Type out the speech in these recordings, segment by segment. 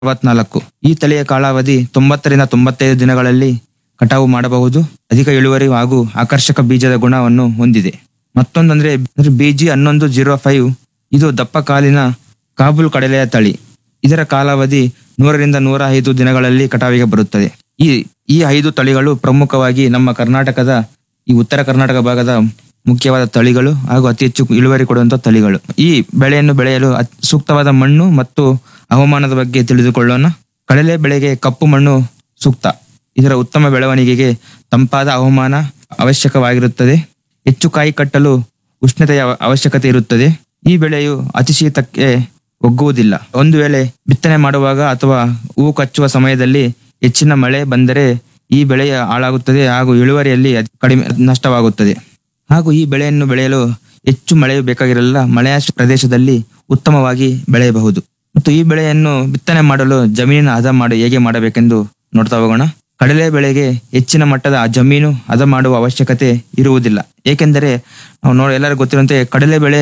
ಅರವತ್ನಾಲ್ಕು ಈ ತಳಿಯ ಕಾಲಾವಧಿ ತೊಂಬತ್ತರಿಂದ ತೊಂಬತ್ತೈದು ದಿನಗಳಲ್ಲಿ ಕಟಾವು ಮಾಡಬಹುದು ಅಧಿಕ ಇಳುವರಿ ಹಾಗೂ ಆಕರ್ಷಕ ಬೀಜದ ಗುಣವನ್ನು ಹೊಂದಿದೆ ಮತ್ತೊಂದಂದ್ರೆ ಬಿಜಿ ಹನ್ನೊಂದು ಜೀರೋ ಫೈವ್ ಇದು ದಪ್ಪ ಕಾಲಿನ ಕಾಬೂಲ್ ಕಡಲೆಯ ತಳಿ ಇದರ ಕಾಲಾವಧಿ ನೂರರಿಂದ ನೂರ ಐದು ದಿನಗಳಲ್ಲಿ ಕಟಾವಿಗೆ ಬರುತ್ತದೆ ಈ ಈ ಐದು ತಳಿಗಳು ಪ್ರಮುಖವಾಗಿ ನಮ್ಮ ಕರ್ನಾಟಕದ ಈ ಉತ್ತರ ಕರ್ನಾಟಕ ಭಾಗದ ಮುಖ್ಯವಾದ ತಳಿಗಳು ಹಾಗೂ ಅತಿ ಹೆಚ್ಚು ಇಳುವರಿ ಕೊಡುವಂತಹ ತಳಿಗಳು ಈ ಬೆಳೆಯನ್ನು ಬೆಳೆಯಲು ಅತ್- ಸೂಕ್ತವಾದ ಮಣ್ಣು ಮತ್ತು ಹವಾಮಾನದ ಬಗ್ಗೆ ತಿಳಿದುಕೊಳ್ಳೋಣ ಕಡಲೆ ಬೆಳೆಗೆ ಕಪ್ಪು ಮಣ್ಣು ಸೂಕ್ತ ಇದರ ಉತ್ತಮ ಬೆಳವಣಿಗೆಗೆ ತಂಪಾದ ಹವಾಮಾನ ಅವಶ್ಯಕವಾಗಿರುತ್ತದೆ ಹೆಚ್ಚು ಕಾಯಿ ಕಟ್ಟಲು ಉಷ್ಣತೆಯ ಅವ- ಅವಶ್ಯಕತೆ ಇರುತ್ತದೆ ಈ ಬೆಳೆಯು ಅತಿ ಶೀತಕ್ಕೆ ಒಗ್ಗುವುದಿಲ್ಲ ಒಂದು ವೇಳೆ ಬಿತ್ತನೆ ಮಾಡುವಾಗ ಅಥವಾ ಹೂವು ಕಚ್ಚುವ ಸಮಯದಲ್ಲಿ ಹೆಚ್ಚಿನ ಮಳೆ ಬಂದರೆ ಈ ಬೆಳೆಯ ಹಾಳಾಗುತ್ತದೆ ಹಾಗೂ ಇಳುವರಿಯಲ್ಲಿ ಅತಿ ಕಡಿಮೆ ನಷ್ಟವಾಗುತ್ತದೆ ಹಾಗೂ ಈ ಬೆಳೆಯನ್ನು ಬೆಳೆಯಲು ಹೆಚ್ಚು ಮಳೆಯು ಬೇಕಾಗಿರಲಿಲ್ಲ ಮಳೆಯಾಶ್ರಿತ ಪ್ರದೇಶದಲ್ಲಿ ಉತ್ತಮವಾಗಿ ಬೆಳೆಯಬಹುದು ಮತ್ತು ಈ ಬೆಳೆಯನ್ನು ಬಿತ್ತನೆ ಮಾಡಲು ಜಮೀನಿನ ಹದ ಮಾಡಿ ಹೇಗೆ ಮಾಡಬೇಕೆಂದು ನೋಡ್ತಾ ಹೋಗೋಣ ಕಡಲೆ ಬೆಳೆಗೆ ಹೆಚ್ಚಿನ ಮಟ್ಟದ ಜಮೀನು ಹದ ಮಾಡುವ ಅವಶ್ಯಕತೆ ಇರುವುದಿಲ್ಲ ಏಕೆಂದರೆ ನಾವು ನೋಡಿ ಎಲ್ಲರಿಗೂ ಗೊತ್ತಿರುವಂತೆ ಕಡಲೆ ಬೆಳೆ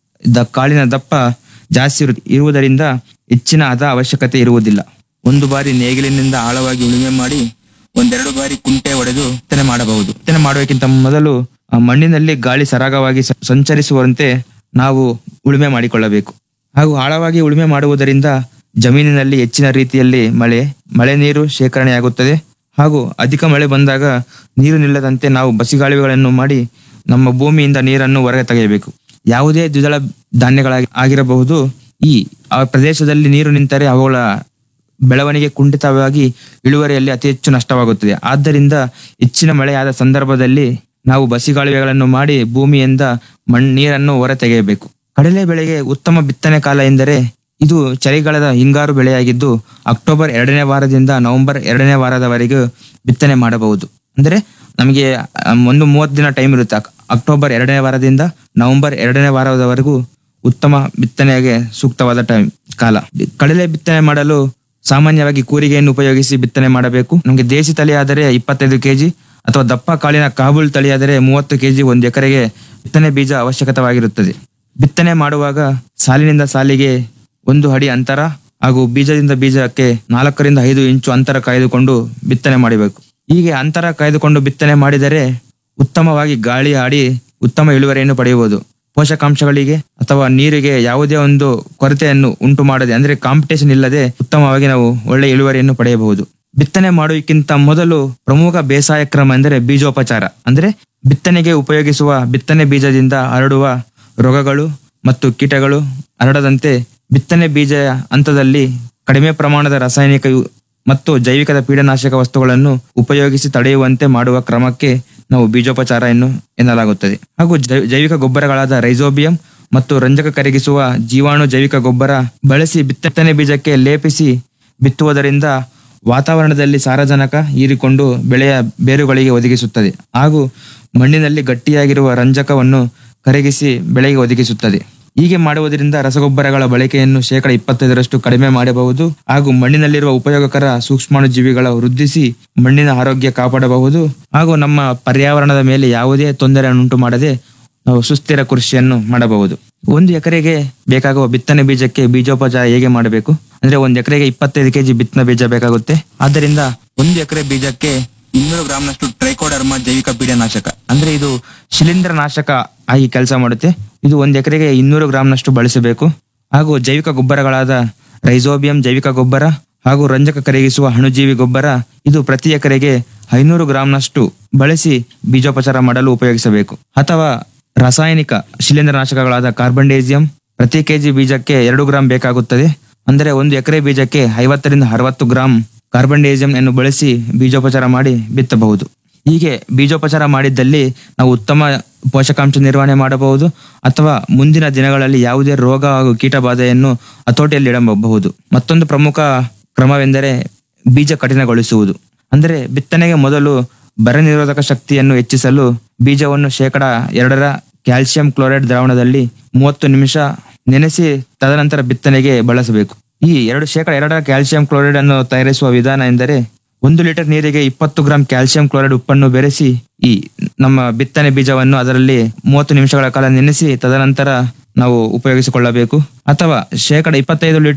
ದ ಕಾಳಿನ ದಪ್ಪ ಜಾಸ್ತಿ ಇರು- ಇರುವುದರಿಂದ ಹೆಚ್ಚಿನ ಹದ ಅವಶ್ಯಕತೆ ಇರುವುದಿಲ್ಲ ಒಂದು ಬಾರಿ ನೇಗಿಲಿನಿಂದ ಆಳವಾಗಿ ಉಳುಮೆ ಮಾಡಿ ಒಂದೆರಡು ಬಾರಿ ಕುಂಟೆ ಹೊಡೆದು ಬಿತ್ತನೆ ಮಾಡಬಹುದು ಬಿತ್ತನೆ ಮಾಡುವಕ್ಕಿಂತ ಮೊದಲು ಆ ಮಣ್ಣಿನಲ್ಲಿ ಗಾಳಿ ಸರಾಗವಾಗಿ ಸ- ಸಂಚರಿಸುವಂತೆ ನಾವು ಉಳುಮೆ ಮಾಡಿಕೊಳ್ಳಬೇಕು ಹಾಗೂ ಆಳವಾಗಿ ಉಳುಮೆ ಮಾಡುವುದರಿಂದ ಜಮೀನಿನಲ್ಲಿ ಹೆಚ್ಚಿನ ರೀತಿಯಲ್ಲಿ ಮಳೆ ಮಳೆ ನೀರು ಶೇಖರಣೆಯಾಗುತ್ತದೆ ಹಾಗೂ ಅಧಿಕ ಮಳೆ ಬಂದಾಗ ನೀರು ನಿಲ್ಲದಂತೆ ನಾವು ಬಸಿಗಾಲುವೆಗಳನ್ನು ಮಾಡಿ ನಮ್ಮ ಭೂಮಿಯಿಂದ ನೀರನ್ನು ಹೊರಗೆ ತೆಗೆಯಬೇಕು ಯಾವುದೇ ದ್ವಿದಳ ಧಾನ್ಯಗಳಾಗಿ ಆಗಿರಬಹುದು ಈ ಆ ಪ್ರದೇಶದಲ್ಲಿ ನೀರು ನಿಂತರೆ ಅವುಗಳ ಬೆಳವಣಿಗೆ ಕುಂಠಿತವಾಗಿ ಇಳುವರಿಯಲ್ಲಿ ಅತಿ ಹೆಚ್ಚು ನಷ್ಟವಾಗುತ್ತದೆ ಆದ್ದರಿಂದ ಹೆಚ್ಚಿನ ಮಳೆಯಾದ ಸಂದರ್ಭದಲ್ಲಿ ನಾವು ಬಸಿಗಾಲುವೆಗಳನ್ನು ಮಾಡಿ ಭೂಮಿಯಿಂದ ಮಣ್ ನೀರನ್ನು ಹೊರ ತೆಗೆಯಬೇಕು ಕಡಲೆ ಬೆಳೆಗೆ ಉತ್ತಮ ಬಿತ್ತನೆ ಕಾಲ ಎಂದರೆ ಇದು ಚಳಿಗಾಲದ ಹಿಂಗಾರು ಬೆಳೆಯಾಗಿದ್ದು ಅಕ್ಟೋಬರ್ ಎರಡನೇ ವಾರದಿಂದ ನವೆಂಬರ್ ಎರಡನೇ ವಾರದವರೆಗೆ ಬಿತ್ತನೆ ಮಾಡಬಹುದು ಅಂದ್ರೆ ನಮಗೆ ಆ, ಒಂದು ಮೂವತ್ತು ದಿನ ಟೈಮ್ ಇರುತ್ತೆ ಅಕ್- ಅಕ್ಟೋಬರ್ ಎರಡನೇ ವಾರದಿಂದ ನವೆಂಬರ್ ಎರಡನೇ ವಾರದವರೆಗೂ ಉತ್ತಮ ಬಿತ್ತನೆಗೆ ಸೂಕ್ತವಾದ ಟೈಮ್ ಕಾಲ ಕಡಲೆ ಬಿತ್ತನೆ ಮಾಡಲು ಸಾಮಾನ್ಯವಾಗಿ ಕೂರಿಗೆಯನ್ನು ಉಪಯೋಗಿಸಿ ಬಿತ್ತನೆ ಮಾಡಬೇಕು ನಮಗೆ ದೇಸಿ ತಳಿ ಆದರೆ ಇಪ್ಪತ್ತೈದು ಕೆಜಿ ಅಥವಾ ದಪ್ಪ ಕಾಳಿನ ಕಾಬೂಲ್ ತಳಿಯಾದರೆ ಮೂವತ್ತು ಕೆಜಿ ಒಂದು ಎಕರೆಗೆ ಬಿತ್ತನೆ ಬೀಜ ಅವಶ್ಯಕವಾಗಿರುತ್ತದೆ ಬಿತ್ತನೆ ಮಾಡುವಾಗ ಸಾಲಿನಿಂದ ಸಾಲಿಗೆ ಒಂದು ಅಡಿ ಅಂತರ ಹಾಗೂ ಬೀಜದಿಂದ ಬೀಜಕ್ಕೆ ನಾಲ್ಕರಿಂದ ಐದು ಇಂಚು ಅಂತರ ಕಾಯ್ದುಕೊಂಡು ಬಿತ್ತನೆ ಮಾಡಬೇಕು ಹೀಗೆ ಅಂತರ ಕಾಯ್ದುಕೊಂಡು ಬಿತ್ತನೆ ಮಾಡಿದರೆ ಉತ್ತಮವಾಗಿ ಗಾಳಿ ಆಡಿ ಉತ್ತಮ ಇಳುವರಿಯನ್ನು ಪಡೆಯಬಹುದು ಪೋಷಕಾಂಶಗಳಿಗೆ ಅಥವಾ ನೀರಿಗೆ ಯಾವುದೇ ಒಂದು ಕೊರತೆಯನ್ನು ಉಂಟು ಮಾಡದೆ ಅಂದ್ರೆ ಕಾಂಪಿಟೇಷನ್ ಇಲ್ಲದೆ ಉತ್ತಮವಾಗಿ ನಾವು ಒಳ್ಳೆ ಇಳುವರಿಯನ್ನು ಪಡೆಯಬಹುದು ಬಿತ್ತನೆ ಮಾಡುವುದಕ್ಕಿಂತ ಮೊದಲು ಪ್ರಮುಖ ಬೇಸಾಯ ಕ್ರಮ ಎಂದರೆ ಬೀಜೋಪಚಾರ ಅಂದ್ರೆ ಬಿತ್ತನೆಗೆ ಉಪಯೋಗಿಸುವ ಬಿತ್ತನೆ ಬೀಜದಿಂದ ಹರಡುವ ರೋಗಗಳು ಮತ್ತು ಕೀಟಗಳು ಹರಡದಂತೆ ಬಿತ್ತನೆ ಬೀಜ ಹಂತದಲ್ಲಿ ಕಡಿಮೆ ಪ್ರಮಾಣದ ರಾಸಾಯನಿಕ ಯು- ಮತ್ತು ಜೈವಿಕದ ಪೀಡನಾಶಕ ವಸ್ತುಗಳನ್ನು ಉಪಯೋಗಿಸಿ ತಡೆಯುವಂತೆ ಮಾಡುವ ಕ್ರಮಕ್ಕೆ ನಾವು ಬೀಜೋಪಚಾರ ಎನ್ನು ಎನ್ನಲಾಗುತ್ತದೆ ಹಾಗೂ ಜೈ- ಜೈವಿಕ ಗೊಬ್ಬರಗಳಾದ ರೈಸೋಬಿಯಂ ಮತ್ತು ರಂಜಕ ಕರಗಿಸುವ ಜೀವಾಣು ಜೈವಿಕ ಗೊಬ್ಬರ ಬಳಸಿ ಬಿತ್ತನೆ ಬೀಜಕ್ಕೆ ಲೇಪಿಸಿ ಬಿತ್ತುವುದರಿಂದ ವಾತಾವರಣದಲ್ಲಿ ಸಾರಜನಕ ಹೀರಿಕೊಂಡು ಬೆಳೆಯ ಬೇರುಗಳಿಗೆ ಒದಗಿಸುತ್ತದೆ ಹಾಗೂ ಮಣ್ಣಿನಲ್ಲಿ ಗಟ್ಟಿಯಾಗಿರುವ ರಂಜಕವನ್ನು ಕರಗಿಸಿ ಬೆಳೆಗೆ ಒದಗಿಸುತ್ತದೆ ಹೀಗೆ ಮಾಡುವುದರಿಂದ ರಸಗೊಬ್ಬರಗಳ ಬಳಕೆಯನ್ನು ಶೇಕಡ ಇಪ್ಪತ್ತೈದರಷ್ಟು ಕಡಿಮೆ ಮಾಡಬಹುದು ಹಾಗೂ ಮಣ್ಣಿನಲ್ಲಿರುವ ಉಪಯೋಗಕರ ಸೂಕ್ಷ್ಮಾಣುಜೀವಿಗಳ ವೃದ್ಧಿಸಿ ಮಣ್ಣಿನ ಆರೋಗ್ಯ ಕಾಪಾಡಬಹುದು ಹಾಗೂ ನಮ್ಮ ಪರ್ಯಾವರಣದ ಮೇಲೆ ಯಾವುದೇ ತೊಂದರೆಯನ್ನುಂಟು ಮಾಡದೆ ನಾವು ಸುಸ್ಥಿರ ಕೃಷಿಯನ್ನು ಮಾಡಬಹುದು ಒಂದು ಎಕರೆಗೆ ಬೇಕಾಗುವ ಬಿತ್ತನೆ ಬೀಜಕ್ಕೆ ಬೀಜೋಪಚಾರ ಹೇಗೆ ಮಾಡಬೇಕು ಅಂದ್ರೆ ಒಂದು ಎಕರೆಗೆ ಇಪ್ಪತ್ತೈದು ಕೆಜಿ ಬಿತ್ತನೆ ಬೀಜ ಬೇಕಾಗುತ್ತೆ ಆದ್ದರಿಂದ ಒಂದು ಎಕರೆ ಬೀಜಕ್ಕೆ ಇನ್ನೂರು ಗ್ರಾಂನಷ್ಟು ಟ್ರೈಕೋಡರ್ಮ ಜೈವಿಕ ಪೀಡನಾಶಕ ಅಂದ್ರೆ ಇದು ಶಿಲೀಂಧ್ರ ನಾಶಕ ಆಗಿ ಕೆಲಸ ಮಾಡುತ್ತೆ ಇದು ಒಂದು ಎಕರೆಗೆ ಇನ್ನೂರು ಗ್ರಾಂನಷ್ಟು ಬಳಸಬೇಕು ಹಾಗೂ ಜೈವಿಕ ಗೊಬ್ಬರಗಳಾದ ರೈಸೋಬಿಯಂ ಜೈವಿಕ ಗೊಬ್ಬರ ಹಾಗೂ ರಂಜಕ ಕರಗಿಸುವ ಅಣುಜೀವಿ ಗೊಬ್ಬರ ಇದು ಪ್ರತಿ ಎಕರೆಗೆ ಐನೂರು ಗ್ರಾಂನಷ್ಟು ಬಳಸಿ ಬೀಜೋಪಚಾರ ಮಾಡಲು ಉಪಯೋಗಿಸಬೇಕು ಅಥವಾ ರಾಸಾಯನಿಕ ಶಿಲೀಂಧ್ರನಾಶಕಗಳಾದ ಕಾರ್ಬನ್ಡೇಸಿಯಂ ಪ್ರತಿ ಕೆಜಿ ಬೀಜಕ್ಕೆ ಎರಡು ಗ್ರಾಂ ಬೇಕಾಗುತ್ತದೆ ಅಂದರೆ ಒಂದು ಎಕರೆ ಬೀಜಕ್ಕೆ ಐವತ್ತರಿಂದ ಅರವತ್ತು ಗ್ರಾಂ ಕಾರ್ಬನ್ಡೇಸಿಯಂ ಅನ್ನು ಬಳಸಿ ಬೀಜೋಪಚಾರ ಮಾಡಿ ಬಿತ್ತಬಹುದು ಹೀಗೆ ಬೀಜೋಪಚಾರ ಮಾಡಿದ್ದಲ್ಲಿ ನಾವು ಉತ್ತಮ ಪೋಷಕಾಂಶ ನಿರ್ವಹಣೆ ಮಾಡಬಹುದು ಅಥವಾ ಮುಂದಿನ ದಿನಗಳಲ್ಲಿ ಯಾವುದೇ ರೋಗ ಹಾಗೂ ಕೀಟಬಾಧೆಯನ್ನು ಹತೋಟಿಯಲ್ಲಿ ಇಡಬಹುದು ಮತ್ತೊಂದು ಪ್ರಮುಖ ಕ್ರಮವೆಂದರೆ ಬೀಜ ಕಠಿಣಗೊಳಿಸುವುದು ಅಂದರೆ ಬಿತ್ತನೆಗೆ ಮೊದಲು ಬರ ನಿರೋಧಕ ಶಕ್ತಿಯನ್ನು ಹೆಚ್ಚಿಸಲು ಬೀಜವನ್ನು ಶೇಕಡ ಎರಡರ ಕ್ಯಾಲ್ಸಿಯಂ ಕ್ಲೋರೈಡ್ ದ್ರಾವಣದಲ್ಲಿ ಮೂವತ್ತು ನಿಮಿಷ ನೆನೆಸಿ ತದನಂತರ ಬಿತ್ತನೆಗೆ ಬಳಸಬೇಕು ಈ ಎರಡು ಶೇಕಡ ಎರಡರ ಕ್ಯಾಲ್ಸಿಯಂ ಕ್ಲೋರೈಡ್ ಅನ್ನು ತಯಾರಿಸುವ ವಿಧಾನ ಎಂದರೆ ಒಂದು ಲೀಟರ್ ನೀರಿಗೆ ಇಪ್ಪತ್ತು ಗ್ರಾಂ ಕ್ಯಾಲ್ಸಿಯಂ ಕ್ಲೋರೈಡ್ ಉಪ್ಪನ್ನು ಬೆರೆಸಿ ಈ ನಮ್ಮ ಬಿತ್ತನೆ ಬೀಜವನ್ನು ಅದರಲ್ಲಿ ಮೂವತ್ತು ನಿಮಿಷಗಳ ಕಾಲ ನೆನೆಸಿ ತದನಂತರ ನಾವು ಉಪಯೋಗಿಸಿಕೊಳ್ಳಬೇಕು ಅಥವಾ ಶೇಕಡ ಇಪ್ಪತ್ತೈದು ಲೀಟರ್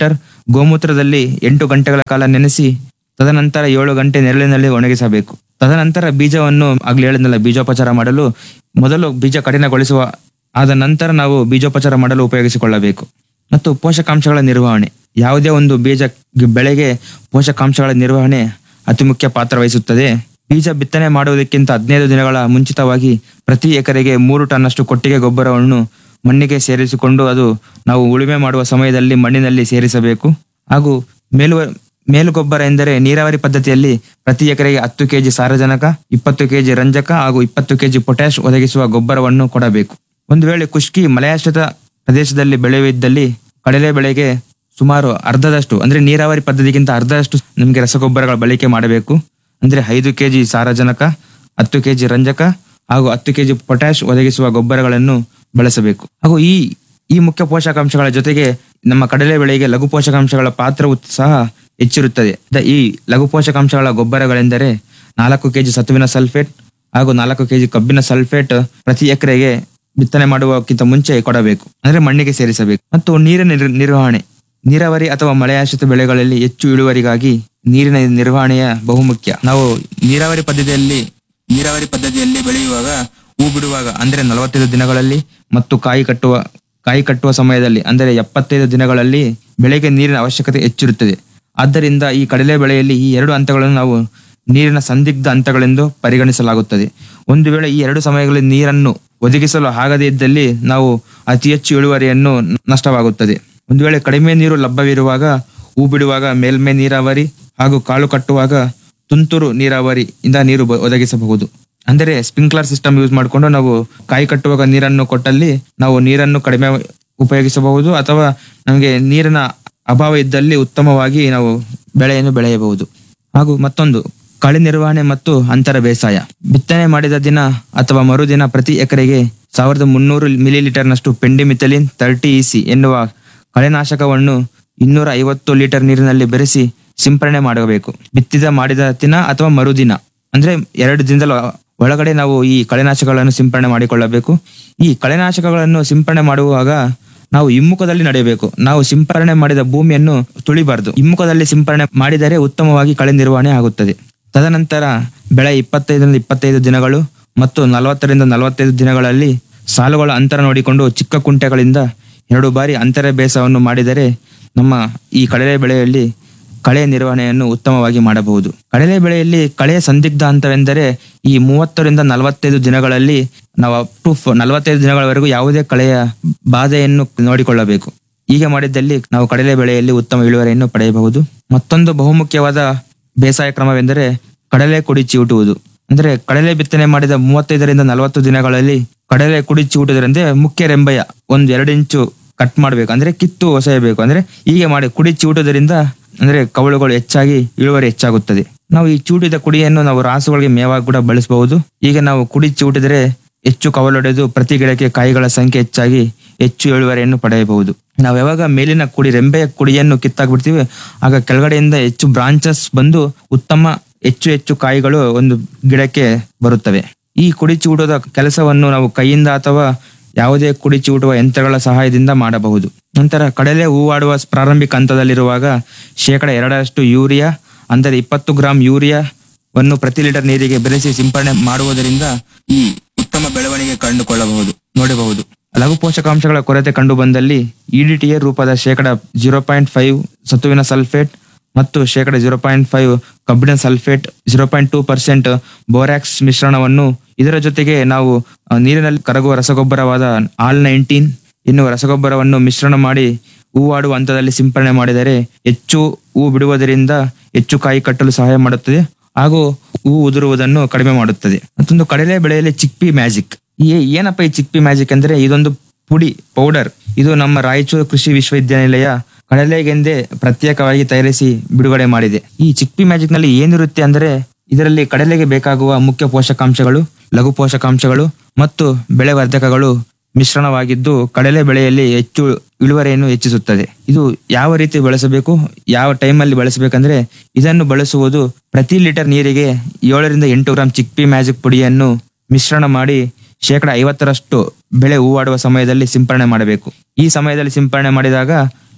ಗೋಮೂತ್ರದಲ್ಲಿ ಎಂಟು ಗಂಟೆಗಳ ಕಾಲ ನೆನೆಸಿ ತದನಂತರ ಏಳು ಗಂಟೆ ನೆರಳಿನಲ್ಲಿ ಒಣಗಿಸಬೇಕು ತದನಂತರ ಬೀಜವನ್ನು ಆಗ್ಲೇ ಹೇಳಿದ್ನಲ್ಲ ಬೀಜೋಪಚಾರ ಮಾಡಲು ಮೊದಲು ಬೀಜ ಕಠಿಣಗೊಳಿಸುವ ಆದ ನಂತರ ನಾವು ಬೀಜೋಪಚಾರ ಮಾಡಲು ಉಪಯೋಗಿಸಿಕೊಳ್ಳಬೇಕು ಮತ್ತು ಪೋಷಕಾಂಶಗಳ ನಿರ್ವಹಣೆ ಯಾವುದೇ ಒಂದು ಬೀಜ ಬೆಳೆಗೆ ಪೋಷಕಾಂಶಗಳ ನಿರ್ವಹಣೆ ಅತಿ ಮುಖ್ಯ ಪಾತ್ರ ವಹಿಸುತ್ತದೆ ಬೀಜ ಬಿತ್ತನೆ ಮಾಡುವುದಕ್ಕಿಂತ ಹದಿನೈದು ದಿನಗಳ ಮುಂಚಿತವಾಗಿ ಪ್ರತಿ ಎಕರೆಗೆ ಮೂರು ಟನ್ನಷ್ಟು ಕೊಟ್ಟಿಗೆ ಗೊಬ್ಬರವನ್ನು ಮಣ್ಣಿಗೆ ಸೇರಿಸಿಕೊಂಡು ಅದು ನಾವು ಉಳುಮೆ ಮಾಡುವ ಸಮಯದಲ್ಲಿ ಮಣ್ಣಿನಲ್ಲಿ ಸೇರಿಸಬೇಕು ಹಾಗೂ ಮೇಲು ಮೇಲುಗೊಬ್ಬರ ಎಂದರೆ ನೀರಾವರಿ ಪದ್ಧತಿಯಲ್ಲಿ ಪ್ರತಿ ಎಕರೆಗೆ ಹತ್ತು ಕೆಜಿ ಸಾರಜನಕ ಇಪ್ಪತ್ತು ಕೆಜಿ ರಂಜಕ ಹಾಗೂ ಇಪ್ಪತ್ತು ಕೆಜಿ ಪೊಟ್ಯಾಶ್ ಒದಗಿಸುವ ಗೊಬ್ಬರವನ್ನು ಕೊಡಬೇಕು ಒಂದು ವೇಳೆ ಕುಷ್ಕಿ ಮಳೆಯಾಶ್ರಿತ ಪ್ರದೇಶದಲ್ಲಿ ಬೆಳೆಯುವಿದ್ದಲ್ಲಿ ಕಡಲೆ ಬೆಳೆಗೆ ಸುಮಾರು ಅರ್ಧದಷ್ಟು ಅಂದ್ರೆ ನೀರಾವರಿ ಪದ್ಧತಿಗಿಂತ ಅರ್ಧದಷ್ಟು ನಿಮಗೆ ರಸಗೊಬ್ಬರಗಳ ಬಳಕೆ ಮಾಡಬೇಕು ಅಂದ್ರೆ ಐದು ಕೆಜಿ ಸಾರಜನಕ ಹತ್ತು ಕೆಜಿ ರಂಜಕ ಹಾಗೂ ಹತ್ತು ಕೆಜಿ ಪೊಟ್ಯಾಶ್ ಒದಗಿಸುವ ಗೊಬ್ಬರಗಳನ್ನು ಬಳಸಬೇಕು ಹಾಗೂ ಈ ಈ ಮುಖ್ಯ ಪೋಷಕಾಂಶಗಳ ಜೊತೆಗೆ ನಮ್ಮ ಕಡಲೆ ಬೆಳೆಗೆ ಲಘು ಪೋಷಕಾಂಶಗಳ ಪಾತ್ರವು ಸಹ ಹೆಚ್ಚಿರುತ್ತದೆ ದ- ಈ ಲಘು ಪೋಷಕಾಂಶಗಳ ಗೊಬ್ಬರಗಳೆಂದರೆ ನಾಲ್ಕು ಕೆಜಿ ಸತುವಿನ ಸಲ್ಫೇಟ್ ಹಾಗೂ ನಾಲ್ಕು ಕೆಜಿ ಕಬ್ಬಿನ ಸಲ್ಫೇಟ್ ಪ್ರತಿ ಎಕರೆಗೆ ಬಿತ್ತನೆ ಮಾಡುವಕ್ಕಿಂತ ಮುಂಚೆ ಕೊಡಬೇಕು ಅಂದ್ರೆ ಮಣ್ಣಿಗೆ ಸೇರಿಸಬೇಕು ಮತ್ತು ನೀರಿನ ನಿರ್- ನಿರ್ವಹಣೆ ನೀರಾವರಿ ಅಥವಾ ಮಳೆಯಾಶ್ರಿತ ಬೆಳೆಗಳಲ್ಲಿ ಹೆಚ್ಚು ಇಳುವರಿಗಾಗಿ ನೀರಿನ ನಿರ್ವಹಣೆಯ ಬಹುಮುಖ್ಯ ನಾವು ನೀರಾವರಿ ಪದ್ಧತಿಯಲ್ಲಿ ನೀರಾವರಿ ಪದ್ಧತಿಯಲ್ಲಿ ಬೆಳೆಯುವಾಗ ಹೂ ಬಿಡುವಾಗ ಅಂದ್ರೆ ನಲವತ್ತೈದು ದಿನಗಳಲ್ಲಿ ಮತ್ತು ಕಾಯಿ ಕಟ್ಟುವ ಕಾಯಿ ಕಟ್ಟುವ ಸಮಯದಲ್ಲಿ ಅಂದರೆ ಎಪ್ಪತ್ತೈದು ದಿನಗಳಲ್ಲಿ ಬೆಳೆಗೆ ನೀರಿನ ಅವಶ್ಯಕತೆ ಹೆಚ್ಚಿರುತ್ತದೆ ಆದ್ದರಿಂದ ಈ ಕಡಲೆ ಬೆಳೆಯಲ್ಲಿ ಈ ಎರಡು ಹಂತಗಳನ್ನು ನಾವು ನೀರಿನ ಸಂದಿಗ್ಧ ಹಂತಗಳೆಂದು ಪರಿಗಣಿಸಲಾಗುತ್ತದೆ ಒಂದು ವೇಳೆ ಈ ಎರಡು ಸಮಯಗಳಲ್ಲಿ ನೀರನ್ನು ಒದಗಿಸಲು ಆಗದೇ ಇದ್ದಲ್ಲಿ ನಾವು ಅತಿ ಹೆಚ್ಚು ಇಳುವರಿಯನ್ನು ನಷ್ಟವಾಗುತ್ತದೆ ಒಂದು ವೇಳೆ ಕಡಿಮೆ ನೀರು ಲಭ್ಯವಿರುವಾಗ ಹೂ ಬಿಡುವಾಗ ಮೇಲ್ಮೈ ನೀರಾವರಿ ಹಾಗೂ ಕಾಳು ಕಟ್ಟುವಾಗ ತುಂತುರು ನೀರಾವರಿ ಇಂದ ನೀರು ಬ- ಒದಗಿಸಬಹುದು ಅಂದರೆ ಸ್ಪ್ರಿಂಕ್ಲರ್ ಸಿಸ್ಟಮ್ ಯೂಸ್ ಮಾಡಿಕೊಂಡು ನಾವು ಕಾಯಿ ಕಟ್ಟುವಾಗ ನೀರನ್ನು ಕೊಟ್ಟಲ್ಲಿ ನಾವು ನೀರನ್ನು ಕಡಿಮೆ ಉಪಯೋಗಿಸಬಹುದು ಅಥವಾ ನಮಗೆ ನೀರಿನ ಅಭಾವ ಇದ್ದಲ್ಲಿ ಉತ್ತಮವಾಗಿ ನಾವು ಬೆಳೆಯನ್ನು ಬೆಳೆಯಬಹುದು ಹಾಗೂ ಮತ್ತೊಂದು ಕಳೆ ನಿರ್ವಹಣೆ ಮತ್ತು ಅಂತರ ಬೇಸಾಯ ಬಿತ್ತನೆ ಮಾಡಿದ ದಿನ ಅಥವಾ ಮರುದಿನ ಪ್ರತಿ ಎಕರೆಗೆ ಸಾವಿರದ ಮುನ್ನೂರು ಮಿಲಿ ಲೀಟರ್ನಷ್ಟು ಪೆಂಡಿಮಿಥಲಿನ್ ತರ್ಟಿ ಇಸಿ ಎನ್ನುವ ಕಳೆನಾಶಕವನ್ನು ಇನ್ನೂರ ಐವತ್ತು ಲೀಟರ್ ನೀರಿನಲ್ಲಿ ಬೆರೆಸಿ ಸಿಂಪರಣೆ ಮಾಡಬೇಕು ಬಿತ್ತಿದ ಮಾಡಿದ ದಿನ ಅಥವಾ ಮರುದಿನ ಅಂದ್ರೆ ಎರಡು ದಿನದ ಒಳಗಡೆ ನಾವು ಈ ಕಳೆನಾಶಕಗಳನ್ನು ಸಿಂಪರಣೆ ಮಾಡಿಕೊಳ್ಳಬೇಕು ಈ ಕಳೆನಾಶಕಗಳನ್ನು ಸಿಂಪರಣೆ ಮಾಡುವಾಗ ನಾವು ಹಿಮ್ಮುಖದಲ್ಲಿ ನಡೆಯಬೇಕು ನಾವು ಸಿಂಪರಣೆ ಮಾಡಿದ ಭೂಮಿಯನ್ನು ತುಳಿಬಾರದು ಹಿಮ್ಮುಖದಲ್ಲಿ ಸಿಂಪರಣೆ ಮಾಡಿದರೆ ಉತ್ತಮವಾಗಿ ಕಳೆ ನಿರ್ವಹಣೆ ಆಗುತ್ತದೆ ತದನಂತರ ಬೆಳೆ ಇಪ್ಪತ್ತೈದರಿಂದ ಇಪ್ಪತ್ತೈದು ದಿನಗಳು ಮತ್ತು ನಲವತ್ತರಿಂದ ನಲವತ್ತೈದು ದಿನಗಳಲ್ಲಿ ಸಾಲುಗಳ ಅಂತರ ನೋಡಿಕೊಂಡು ಚಿಕ್ಕ ಕುಂಟೆಗಳಿಂದ ಎರಡು ಬಾರಿ ಅಂತರ ಬೇಸವನ್ನು ಮಾಡಿದರೆ ನಮ್ಮ ಈ ಕಡಲೆ ಬೆಳೆಯಲ್ಲಿ ಕಳೆ ನಿರ್ವಹಣೆಯನ್ನು ಉತ್ತಮವಾಗಿ ಮಾಡಬಹುದು ಕಡಲೆ ಬೆಳೆಯಲ್ಲಿ ಕಳೆಯ ಸಂದಿಗ್ಧ ಹಂತವೆಂದರೆ ಈ ಮೂವತ್ತರಿಂದ ನಲವತ್ತೈದು ದಿನಗಳಲ್ಲಿ ನಾವು ಅಪ್ ಟು ನಲವತ್ತೈದು ದಿನಗಳವರೆಗೂ ಯಾವುದೇ ಕಳೆಯ ಬಾಧೆಯನ್ನು ನೋಡಿಕೊಳ್ಳಬೇಕು ಹೀಗೆ ಮಾಡಿದ್ದಲ್ಲಿ ನಾವು ಕಡಲೆ ಬೆಳೆಯಲ್ಲಿ ಉತ್ತಮ ಇಳುವರಿಯನ್ನು ಪಡೆಯಬಹುದು ಮತ್ತೊಂದು ಬಹುಮುಖ್ಯವಾದ ಬೇಸಾಯ ಕ್ರಮವೆಂದರೆ ಕಡಲೆ ಕುಡಿ ಚಿವುಟುವುದು ಅಂದ್ರೆ ಕಡಲೆ ಬಿತ್ತನೆ ಮಾಡಿದ ಮೂವತ್ತೈದರಿಂದ ನಲವತ್ತು ದಿನಗಳಲ್ಲಿ ಕಡಲೆ ಕುಡಿ ಚಿವುಟುವುದರಿಂದ ಮುಖ್ಯ ರೆಂಬೆಯ ಒಂದು ಎರಡು ಇಂಚು ಕಟ್ ಮಾಡಬೇಕು ಅಂದ್ರೆ ಕಿತ್ತು ಒಸೆಯಬೇಕು ಅಂದ್ರೆ ಹೀಗೆ ಮಾಡಿ ಕುಡಿ ಚಿವುಟುವುದರಿಂದ ಅಂದ್ರೆ ಕವಳುಗಳು ಹೆಚ್ಚಾಗಿ ಇಳುವರಿ ಹೆಚ್ಚಾಗುತ್ತದೆ ನಾವು ಈ ಚೂಟಿದ ಕುಡಿಯನ್ನು ನಾವು ರಾಸುಗಳಿಗೆ ಮೇವಾಗಿ ಕೂಡ ಬಳಸಬಹುದು ಈಗ ನಾವು ಕುಡಿ ಚಿವುಟಿದರೆ ಹೆಚ್ಚು ಕವಲೊಡೆದು ಪ್ರತಿ ಗಿಡಕ್ಕೆ ಕಾಯಿಗಳ ಸಂಖ್ಯೆ ಹೆಚ್ಚಾಗಿ ಹೆಚ್ಚು ಇಳುವರಿಯನ್ನು ಪಡೆಯಬಹುದು ನಾವು ಯಾವಾಗ ಮೇಲಿನ ಕುಡಿ ರೆಂಬೆಯ ಕುಡಿಯನ್ನು ಕಿತ್ತಾಕ್ಬಿಡ್ತೀವಿ ಆಗ ಕೆಳಗಡೆಯಿಂದ ಹೆಚ್ಚು ಬ್ರಾಂಚಸ್ ಬಂದು ಉತ್ತಮ ಹೆಚ್ಚು ಹೆಚ್ಚು ಕಾಯಿಗಳು ಒಂದು ಗಿಡಕ್ಕೆ ಬರುತ್ತವೆ ಈ ಕುಡಿ ಚಿವುಟದ ಕೆಲಸವನ್ನು ನಾವು ಕೈಯಿಂದ ಅಥವಾ ಯಾವುದೇ ಕುಡಿ ಚಿವುಟುವ ಯಂತ್ರಗಳ ಸಹಾಯದಿಂದ ಮಾಡಬಹುದು ನಂತರ ಕಡಲೆ ಹೂವಾಡುವ ಪ್ರಾರಂಭಿಕ ಹಂತದಲ್ಲಿರುವಾಗ ಶೇಕಡ ಎರಡರಷ್ಟು ಯೂರಿಯಾ ಅಂದರೆ ಇಪ್ಪತ್ತು ಗ್ರಾಂ ಯೂರಿಯಾವನ್ನು ಪ್ರತಿ ಲೀಟರ್ ನೀರಿಗೆ ಬೆರೆಸಿ ಸಿಂಪರಣೆ ಮಾಡುವುದರಿಂದ ಈ ಉತ್ತಮ ಬೆಳವಣಿಗೆ ಕಂಡುಕೊಳ್ಳಬಹುದು ನೋಡಬಹುದು ಲಘು ಪೋಷಕಾಂಶಗಳ ಕೊರತೆ ಕಂಡು ಬಂದಲ್ಲಿ ಇಡಿಟಿಎ ರೂಪದ ಶೇಕಡ ಜೀರೋ ಪಾಯಿಂಟ್ ಫೈವ್ ಸತುವಿನ ಸಲ್ಫೇಟ್ ಮತ್ತು ಶೇಕಡ ಜೀರೋ ಪಾಯಿಂಟ್ ಫೈವ್ ಕಬ್ಬಿಣ sulphate zero point two percent borax ಮಿಶ್ರಣವನ್ನು ಇದರ ಜೊತೆಗೆ ನಾವು ಆ, ನೀರಿನಲ್ಲಿ ಕರಗುವ ರಸಗೊಬ್ಬರವಾದ ಆಲ್ ನೈನ್ಟೀನ್ ಎನ್ನುವ ರಸಗೊಬ್ಬರವನ್ನು ಮಿಶ್ರಣ ಮಾಡಿ ಹೂವಾಡುವ ಹಂತದಲ್ಲಿ ಸಿಂಪರಣೆ ಮಾಡಿದರೆ ಹೆಚ್ಚು ಹೂ ಬಿಡುವುದರಿಂದ ಹೆಚ್ಚು ಕಾಯಿ ಕಟ್ಟಲು ಸಹಾಯ ಮಾಡುತ್ತದೆ ಹಾಗೂ ಹೂ ಉದುರುವುದನ್ನು ಕಡಿಮೆ ಮಾಡುತ್ತದೆ ಮತ್ತೊಂದು ಕಡಲೆ ಬೆಳೆಯಲ್ಲಿ ಚಿಕ್ಪಿ ಮ್ಯಾಜಿಕ್ ಈ ಏನಪ್ಪ ಈ ಚಿಕ್ಪಿ ಮ್ಯಾಜಿಕ್ ಅಂದ್ರೆ ಇದೊಂದು ಪುಡಿ ಪೌಡರ್ ಇದು ನಮ್ಮ ರಾಯಚೂರು ಕೃಷಿ ವಿಶ್ವವಿದ್ಯಾನಿಲಯ ಕಡಲೆಗೆಂದೇ ಪ್ರತ್ಯೇಕವಾಗಿ ತಯಾರಿಸಿ ಬಿಡುಗಡೆ ಮಾಡಿದೆ ಈ ಚಿಕ್ಪಿ ಮ್ಯಾಜಿಕ್ ನಲ್ಲಿ ಏನಿರುತ್ತೆ ಅಂದ್ರೆ ಇದರಲ್ಲಿ ಕಡಲೆಗೆ ಬೇಕಾಗುವ ಮುಖ್ಯ ಪೋಷಕಾಂಶಗಳು ಲಘು ಪೋಷಕಾಂಶಗಳು ಮತ್ತು ಬೆಳೆ ವರ್ಧಕಗಳು ಮಿಶ್ರಣವಾಗಿದ್ದು ಕಡಲೆ ಬೆಳೆಯಲ್ಲಿ ಹೆಚ್ಚು ಇಳುವರಿಯನ್ನು ಹೆಚ್ಚಿಸುತ್ತದೆ ಇದು ಯಾವ ರೀತಿ ಬಳಸಬೇಕು ಯಾವ ಟೈಮಲ್ಲಿ ಬಳಸಬೇಕಂದ್ರೆ ಇದನ್ನು ಬಳಸುವುದು ಪ್ರತಿ ಲೀಟರ್ ನೀರಿಗೆ ಏಳರಿಂದ ಎಂಟು ಗ್ರಾಂ ಚಿಕ್ಪಿ ಮ್ಯಾಜಿಕ್ ಪುಡಿಯನ್ನು ಮಿಶ್ರಣ ಮಾಡಿ ಶೇಕಡ ಐವತ್ತರಷ್ಟು ಬೆಳೆ ಹೂವಾಡುವ ಸಮಯದಲ್ಲಿ ಸಿಂಪರಣೆ ಮಾಡಬೇಕು ಈ ಸಮಯದಲ್ಲಿ ಸಿಂಪರಣೆ ಮಾಡಿದಾಗ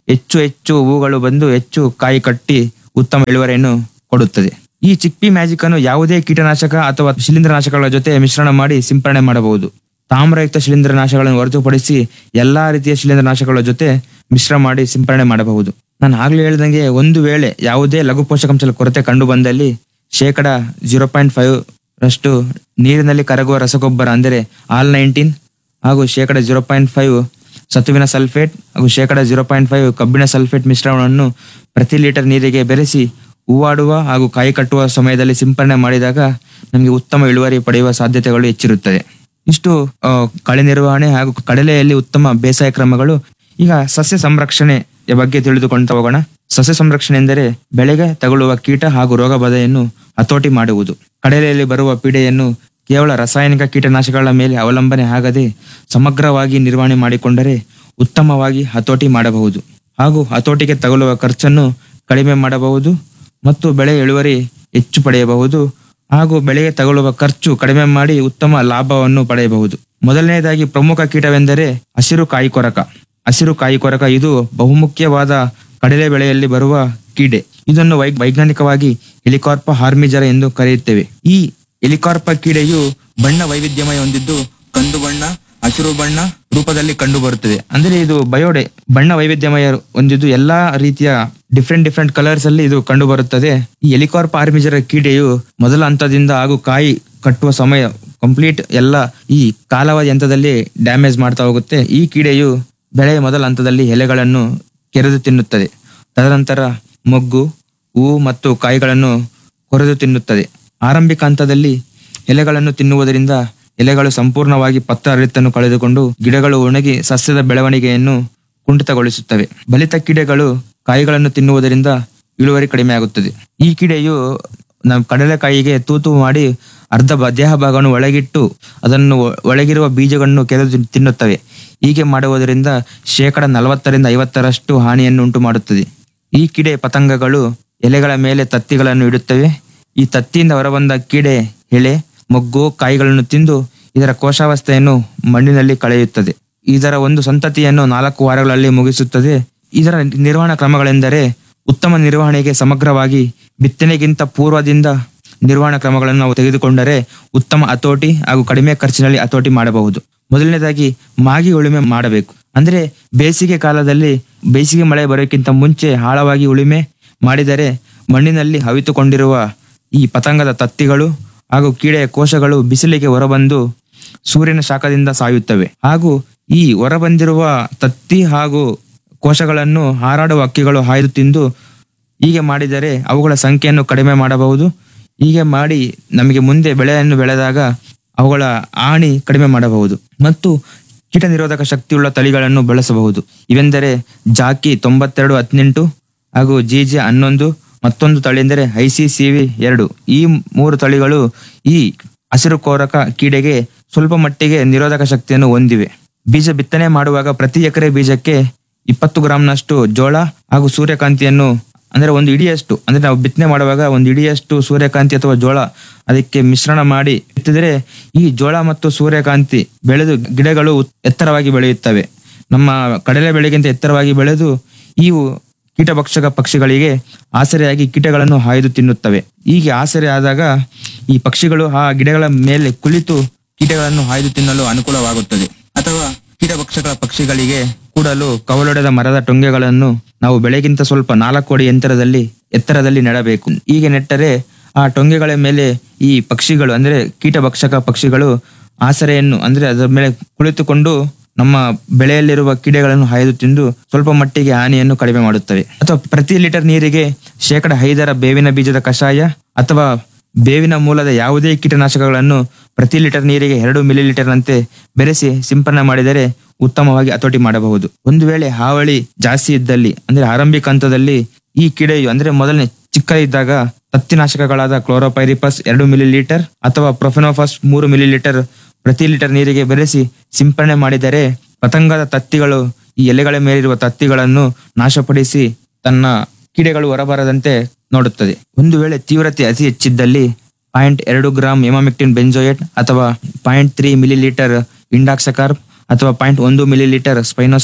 ಹೆಚ್ಚು ಹೆಚ್ಚು ಹೂಗಳು ಬಂದು ಹೆಚ್ಚು ಕಾಯಿ ಕಟ್ಟಿ ಉತ್ತಮ ಇಳುವರಿಯನ್ನು ಕೊಡುತ್ತದೆ ಈ ಚಿಕ್ಪಿ ಮ್ಯಾಜಿಕ್ ಅನ್ನು ಯಾವುದೇ ಕೀಟನಾಶಕ ಅಥವಾ ಶಿಲೀಂಧ್ರನಾಶಕಗಳ ಜೊತೆ ಮಿಶ್ರಣ ಮಾಡಿ ಸಿಂಪರಣೆ ಮಾಡಬಹುದು ತಾಮ್ರಯುಕ್ತ ಶಿಲೀಂಧ್ರನಾಶಕಗಳನ್ನು ಹೊರತುಪಡಿಸಿ ಎಲ್ಲಾ ರೀತಿಯ ಶಿಲೀಂಧ್ರನಾಶಕಗಳ ಜೊತೆ ಮಿಶ್ರ ಮಾಡಿ ಸಿಂಪರಣೆ ಮಾಡಬಹುದು ನಾನು ಆಗ್ಲೇ ಹೇಳ್ದಂಗೆ ಒಂದು ವೇಳೆ ಯಾವುದೇ ಲಘು ಪೋಷಕಾಂಶದ ಕೊರತೆ ಕಂಡು ಬಂದಲ್ಲಿ ಶೇಕಡ ಜೀರೋ ಪಾಯಿಂಟ್ ಫೈವ್ ರಷ್ಟು ನೀರಿನಲ್ಲಿ ಕರಗುವ ರಸಗೊಬ್ಬರ ಅಂದರೆ ಆಲ್ ನೈನ್ಟೀನ್ ಹಾಗೂ ಶೇಕಡ ಜೀರೋ ಪಾಯಿಂಟ್ ಫೈವ್ ಸತುವಿನ ಸಲ್ಫೇಟ್ ಹಾಗೂ ಶೇಕಡ ಜೀರೋ ಪಾಯಿಂಟ್ ಫೈವ್ ಕಬ್ಬಿಣ ಸಲ್ಫೇಟ್ ಮಿಶ್ರಣವನ್ನು ಪ್ರತಿ ಲೀಟರ್ ನೀರಿಗೆ ಬೆರೆಸಿ ಹೂವಾಡುವ ಹಾಗೂ ಕಾಯಿ ಕಟ್ಟುವ ಸಮಯದಲ್ಲಿ ಸಿಂಪರಣೆ ಮಾಡಿದಾಗ ನಮಗೆ ಉತ್ತಮ ಇಳುವರಿ ಪಡೆಯುವ ಸಾಧ್ಯತೆಗಳು ಹೆಚ್ಚಿರುತ್ತದೆ ಇಷ್ಟು ಆ, ಕಳೆ ನಿರ್ವಹಣೆ ಹಾಗೂ ಕಡಲೆಯಲ್ಲಿ ಉತ್ತಮ ಬೇಸಾಯ ಕ್ರಮಗಳು ಈಗ ಸಸ್ಯ ಸಂರಕ್ಷಣೆಯ ಬಗ್ಗೆ ತಿಳಿದುಕೊಂತ ಹೋಗೋಣ ಸಸ್ಯ ಸಂರಕ್ಷಣೆ ಎಂದರೆ ಬೆಳೆಗೆ ತಗುಲುವ ಕೀಟ ಹಾಗೂ ರೋಗ ಬಾಧೆಯನ್ನು ಹತೋಟಿ ಮಾಡುವುದು ಕಡಲೆಯಲ್ಲಿ ಬರುವ ಪೀಡೆಯನ್ನು ಕೇವಲ ರಾಸಾಯನಿಕ ಕೀಟನಾಶಕಗಳ ಮೇಲೆ ಅವಲಂಬನೆ ಆಗದೆ ಸಮಗ್ರವಾಗಿ ನಿರ್ವಹಣೆ ಮಾಡಿಕೊಂಡರೆ ಉತ್ತಮವಾಗಿ ಹತೋಟಿ ಮಾಡಬಹುದು ಹಾಗೂ ಹತೋಟಿಗೆ ತಗುಲುವ ಖರ್ಚನ್ನು ಕಡಿಮೆ ಮಾಡಬಹುದು ಮತ್ತು ಬೆಳೆ ಇಳುವರಿ ಹೆಚ್ಚು ಪಡೆಯಬಹುದು ಹಾಗೂ ಬೆಳೆಗೆ ತಗುಲುವ ಖರ್ಚು ಕಡಿಮೆ ಮಾಡಿ ಉತ್ತಮ ಲಾಭವನ್ನು ಪಡೆಯಬಹುದು ಮೊದಲನೆಯದಾಗಿ ಪ್ರಮುಖ ಕೀಟವೆಂದರೆ ಹಸಿರು ಕಾಯಿ ಕೊರಕ ಹಸಿರು ಕಾಯಿ ಕೊರಕ ಇದು ಬಹುಮುಖ್ಯವಾದ ಕಡಲೆ ಬೆಳೆಯಲ್ಲಿ ಬರುವ ಕೀಡೆ ಇದನ್ನು ವೈ ವೈಜ್ಞಾನಿಕವಾಗಿ ಹೆಲಿಕಾರ್ಪ ಹಾರ್ಮಿಜರ ಎಂದು ಕರೆಯುತ್ತೇವೆ ಈ ಹೆಲಿಕಾರ್ಪ ಕೀಡೆಯು ಬಣ್ಣ ವೈವಿಧ್ಯಮಯ ಹೊಂದಿದ್ದು ಕಂದು ಬಣ್ಣ ಹಸಿರು ಬಣ್ಣ ರೂಪದಲ್ಲಿ ಕಂಡು ಬರುತ್ತದೆ ಅಂದ್ರೆ ಇದು ಬಯೋಡೆ ಬಣ್ಣ ವೈವಿಧ್ಯಮಯ ಹೊಂದಿದ್ದು ಎಲ್ಲಾ ರೀತಿಯ ಡಿಫ್ರೆಂಟ್ ಡಿಫ್ರೆಂಟ್ ಕಲರ್ಸ್ ಅಲ್ಲಿ ಇದು ಕಂಡು ಬರುತ್ತದೆ ಈ ಎಲಿಕಾರ್ಪ್ ಆರ್ಮಿಜರ ಕೀಡೆಯು ಮೊದಲ ಹಂತದಿಂದ ಹಾಗೂ ಕಾಯಿ ಕಟ್ಟುವ ಸಮಯ ಕಂಪ್ಲೀಟ್ ಎಲ್ಲ ಈ ಕಾಲಾವಧಿ ಹಂತದಲ್ಲಿ ಡ್ಯಾಮೇಜ್ ಮಾಡ್ತಾ ಹೋಗುತ್ತೆ ಈ ಕೀಡೆಯು ಬೆಳೆಯ ಮೊದಲ ಹಂತದಲ್ಲಿ ಎಲೆಗಳನ್ನು ಕೆರೆದು ತಿನ್ನುತ್ತದೆ ತದನಂತರ ಮೊಗ್ಗು ಹೂವು ಮತ್ತು ಕಾಯಿಗಳನ್ನು ಕೊರೆದು ತಿನ್ನುತ್ತದೆ ಆರಂಭಿಕ ಹಂತದಲ್ಲಿ ಎಲೆಗಳನ್ನು ತಿನ್ನುವುದರಿಂದ ಎಲೆಗಳು ಸಂಪೂರ್ಣವಾಗಿ ಪತ್ರ ಹರಿತನ್ನು ಕಳೆದುಕೊಂಡು ಗಿಡಗಳು ಒಣಗಿ ಸಸ್ಯದ ಬೆಳವಣಿಗೆಯನ್ನು ಕುಂಠಿತಗೊಳಿಸುತ್ತವೆ ಬಲಿತ ಕೀಡೆಗಳು ಕಾಯಿಗಳನ್ನು ತಿನ್ನುವುದರಿಂದ ಇಳುವರಿ ಕಡಿಮೆ ಆಗುತ್ತದೆ ಈ ಕೀಡೆಯು ನಮ್ಮ ಕಡಲೆಕಾಯಿಗೆ ತೂತು ಮಾಡಿ ಅರ್ಧ ಬ- ದೇಹ ಭಾಗವನ್ನು ಒಳಗಿಟ್ಟು ಅದನ್ನು ಒ- ಒಳಗಿರುವ ಬೀಜಗಳನ್ನು ಕೆರೆದು ತಿನ್- ತಿನ್ನುತ್ತವೆ ಹೀಗೆ ಮಾಡುವುದರಿಂದ ಶೇಕಡ ನಲವತ್ತರಿಂದ ಐವತ್ತರಷ್ಟು ಹಾನಿಯನ್ನು ಉಂಟು ಮಾಡುತ್ತದೆ ಈ ಕೀಡೆ ಪತಂಗಗಳು ಎಲೆಗಳ ಮೇಲೆ ತತ್ತಿಗಳನ್ನು ಇಡುತ್ತವೆ ಈ ತತ್ತಿಯಿಂದ ಹೊರಬಂದ ಕೀಡೆ ಎಲೆ ಮೊಗ್ಗು ಕಾಯಿಗಳನ್ನು ತಿಂದು ಇದರ ಕೋಶಾವಸ್ಥೆಯನ್ನು ಮಣ್ಣಿನಲ್ಲಿ ಕಳೆಯುತ್ತದೆ ಇದರ ಒಂದು ಸಂತತಿಯನ್ನು ನಾಲ್ಕು ವಾರಗಳಲ್ಲಿ ಮುಗಿಸುತ್ತದೆ ಇದರ ನಿರ್ವಹಣಾ ಕ್ರಮಗಳೆಂದರೆ ಉತ್ತಮ ನಿರ್ವಹಣೆಗೆ ಸಮಗ್ರವಾಗಿ ಬಿತ್ತನೆಗಿಂತ ಪೂರ್ವದಿಂದ ನಿರ್ವಹಣಾ ಕ್ರಮಗಳನ್ನು ನಾವು ತೆಗೆದುಕೊಂಡರೆ ಉತ್ತಮ ಹತೋಟಿ ಹಾಗೂ ಕಡಿಮೆ ಖರ್ಚಿನಲ್ಲಿ ಹತೋಟಿ ಮಾಡಬಹುದು ಮೊದಲನೇದಾಗಿ ಮಾಗಿ ಉಳುಮೆ ಮಾಡಬೇಕು ಅಂದ್ರೆ ಬೇಸಿಗೆ ಕಾಲದಲ್ಲಿ ಬೇಸಿಗೆ ಮಳೆ ಬರೋಕ್ಕಿಂತ ಮುಂಚೆ ಆಳವಾಗಿ ಉಳುಮೆ ಮಾಡಿದರೆ ಮಣ್ಣಿನಲ್ಲಿ ಅವಿತುಕೊಂಡಿರುವ ಈ ಪತಂಗದ ತತ್ತಿಗಳು ಹಾಗೂ ಕೀಡೆಯ ಕೋಶಗಳು ಬಿಸಿಲಿಗೆ ಹೊರಬಂದು ಸೂರ್ಯನ ಶಾಖದಿಂದ ಸಾಯುತ್ತವೆ ಹಾಗೂ ಈ ಹೊರಬಂದಿರುವ ತತ್ತಿ ಹಾಗೂ ಕೋಶಗಳನ್ನು ಹಾರಾಡುವ ಹಕ್ಕಿಗಳು ಹಾಯ್ದು ತಿಂದು ಹೀಗೆ ಮಾಡಿದರೆ ಅವುಗಳ ಸಂಖ್ಯೆಯನ್ನು ಕಡಿಮೆ ಮಾಡಬಹುದು ಹೀಗೆ ಮಾಡಿ ನಮಗೆ ಮುಂದೆ ಬೆಳೆಯನ್ನು ಬೆಳೆದಾಗ ಅವುಗಳ ಹಾನಿ ಕಡಿಮೆ ಮಾಡಬಹುದು ಮತ್ತು ಕೀಟ ನಿರೋಧಕ ಶಕ್ತಿಯುಳ್ಳ ತಳಿಗಳನ್ನು ಬಳಸಬಹುದು ಇವೆಂದರೆ ಜಾಕಿ ತೊಂಬತ್ತೆರಡು ಹದಿನೆಂಟು ಹಾಗೂ ಜಿಜೆ ಹನ್ನೊಂದು ಮತ್ತೊಂದು ತಳಿ ಎಂದರೆ ಐ ಸಿ ಸಿ ವಿ ಎರಡು ಈ ಮೂರು ತಳಿಗಳು ಈ ಹಸಿರು ಕೋರಕ ಕೀಡೆಗೆ ಸ್ವಲ್ಪ ಮಟ್ಟಿಗೆ ನಿರೋಧಕ ಶಕ್ತಿಯನ್ನು ಹೊಂದಿವೆ ಬೀಜ ಬಿತ್ತನೆ ಮಾಡುವಾಗ ಪ್ರತಿ ಎಕರೆ ಬೀಜಕ್ಕೆ ಇಪ್ಪತ್ತು ಗ್ರಾಂನಷ್ಟು ಜೋಳ ಹಾಗೂ ಸೂರ್ಯಕಾಂತಿಯನ್ನು ಅಂದ್ರೆ ಒಂದು ಇಡಿಯಷ್ಟು ಅಂದ್ರೆ ನಾವು ಬಿತ್ತನೆ ಮಾಡುವಾಗ ಒಂದು ಇಡಿಯಷ್ಟು ಸೂರ್ಯಕಾಂತಿ ಅಥವಾ ಜೋಳ ಅದಕ್ಕೆ ಮಿಶ್ರಣ ಮಾಡಿ ಬಿತ್ತಿದರೆ ಈ ಜೋಳ ಮತ್ತು ಸೂರ್ಯಕಾಂತಿ ಬೆಳೆದು ಗಿಡಗಳು ಉತ್- ಎತ್ತರವಾಗಿ ಬೆಳೆಯುತ್ತವೆ ನಮ್ಮ ಕಡಲೆ ಬೆಳೆಗಿಂತ ಎತ್ತರವಾಗಿ ಬೆಳೆದು ಇವು ಕೀಟಭಕ್ಷಕ ಪಕ್ಷಿಗಳಿಗೆ ಆಸರೆಯಾಗಿ ಕೀಟಗಳನ್ನು ಹಾಯ್ದು ತಿನ್ನುತ್ತವೆ ಹೀಗೆ ಆಸರೆ ಆದಾಗ ಈ ಪಕ್ಷಿಗಳು ಆ ಗಿಡಗಳ ಮೇಲೆ ಕುಳಿತು ಕೀಟಗಳನ್ನು ಹಾಯ್ದು ತಿನ್ನಲು ಅನುಕೂಲವಾಗುತ್ತದೆ ಅಥವಾ ಕೀಟಭಕ್ಷಕ ಪಕ್ಷಿಗಳಿಗೆ ಕೂಡಲು ಕವಲೊಡೆದ ಮರದ ಟೊಂಗೆಗಳನ್ನು ನಾವು ಬೆಳೆಗಿಂತ ಸ್ವಲ್ಪ ನಾಲ್ಕು ಅಡಿ ಎತ್ತರದಲ್ಲಿ ಎತ್ತರದಲ್ಲಿ ನೆಡಬೇಕು ಹೀಗೆ ನೆಟ್ಟರೆ ಆ ಟೊಂಗೆಗಳ ಮೇಲೆ ಈ ಪಕ್ಷಿಗಳು ಅಂದ್ರೆ ಕೀಟಭಕ್ಷಕ ಪಕ್ಷಿಗಳು ಆಸರೆಯನ್ನು ಅಂದ್ರೆ ಅದರ ಮೇಲೆ ಕುಳಿತುಕೊಂಡು ನಮ್ಮ ಬೆಳೆಯಲ್ಲಿರುವ ಕೀಡೆಗಳನ್ನು ಹಾಯ್ದು ತಿಂದು ಸ್ವಲ್ಪ ಮಟ್ಟಿಗೆ ಹಾನಿಯನ್ನು ಕಡಿಮೆ ಮಾಡುತ್ತವೆ ಅಥವಾ ಪ್ರತಿ ಲೀಟರ್ ನೀರಿಗೆ ಶೇಕಡ ಐದರ ಬೇವಿನ ಬೀಜದ ಕಷಾಯ ಅಥವಾ ಬೇವಿನ ಮೂಲದ ಯಾವುದೇ ಕೀಟನಾಶಕಗಳನ್ನು ಪ್ರತಿ ಲೀಟರ್ ನೀರಿಗೆ ಎರಡು ಮಿಲಿ ಲೀಟರ್ನಂತೆ ಬೆರೆಸಿ ಸಿಂಪರಣೆ ಮಾಡಿದರೆ ಉತ್ತಮವಾಗಿ ಹತೋಟಿ ಮಾಡಬಹುದು ಒಂದು ವೇಳೆ ಹಾವಳಿ ಜಾಸ್ತಿ ಇದ್ದಲ್ಲಿ ಅಂದ್ರೆ ಆರಂಭಿಕ ಹಂತದಲ್ಲಿ ಈ ಕೀಡೆಯು ಅಂದ್ರೆ ಮೊದಲನೇ ಚಿಕ್ಕ ಇದ್ದಾಗ ತತ್ತಿನಾಶಕಗಳಾದ ಕ್ಲೋರೋಪೈರಿಪಸ್ ಎರಡು ಮಿಲಿ ಲೀಟರ್ ಅಥವಾ ಪ್ರೊಫೆನೋಫಾಸ್ ಮೂರು ಮಿಲಿ ಲೀಟರ್ ಪ್ರತಿ ಲೀಟರ್ ನೀರಿಗೆ ಬೆರೆಸಿ ಸಿಂಪರಣೆ ಮಾಡಿದರೆ ಪತಂಗದ ತತ್ತಿಗಳು ಈ ಎಲೆಗಳ ಮೇಲಿರುವ ತತ್ತಿಗಳನ್ನು ನಾಶಪಡಿಸಿ ತನ್ನ ಕೀಡೆಗಳು ಹೊರಬರದಂತೆ ನೋಡುತ್ತದೆ ಒಂದು ವೇಳೆ ತೀವ್ರತೆ ಅತಿ ಹೆಚ್ಚಿದ್ದಲ್ಲಿ ಪಾಯಿಂಟ್ ಎರಡು ಗ್ರಾಂ ಎಮಾಮಿಕ್ಟಿನ್ ಬೆಂಜೋಯೇಟ್ ಅಥವಾ point three millilitre indoxacarb ಅಥವಾ ಪಾಯಿಂಟ್ ಒಂದು ಮಿಲಿ ಲೀಟರ್ ಸ್ಪೈನೋಸಾಡ್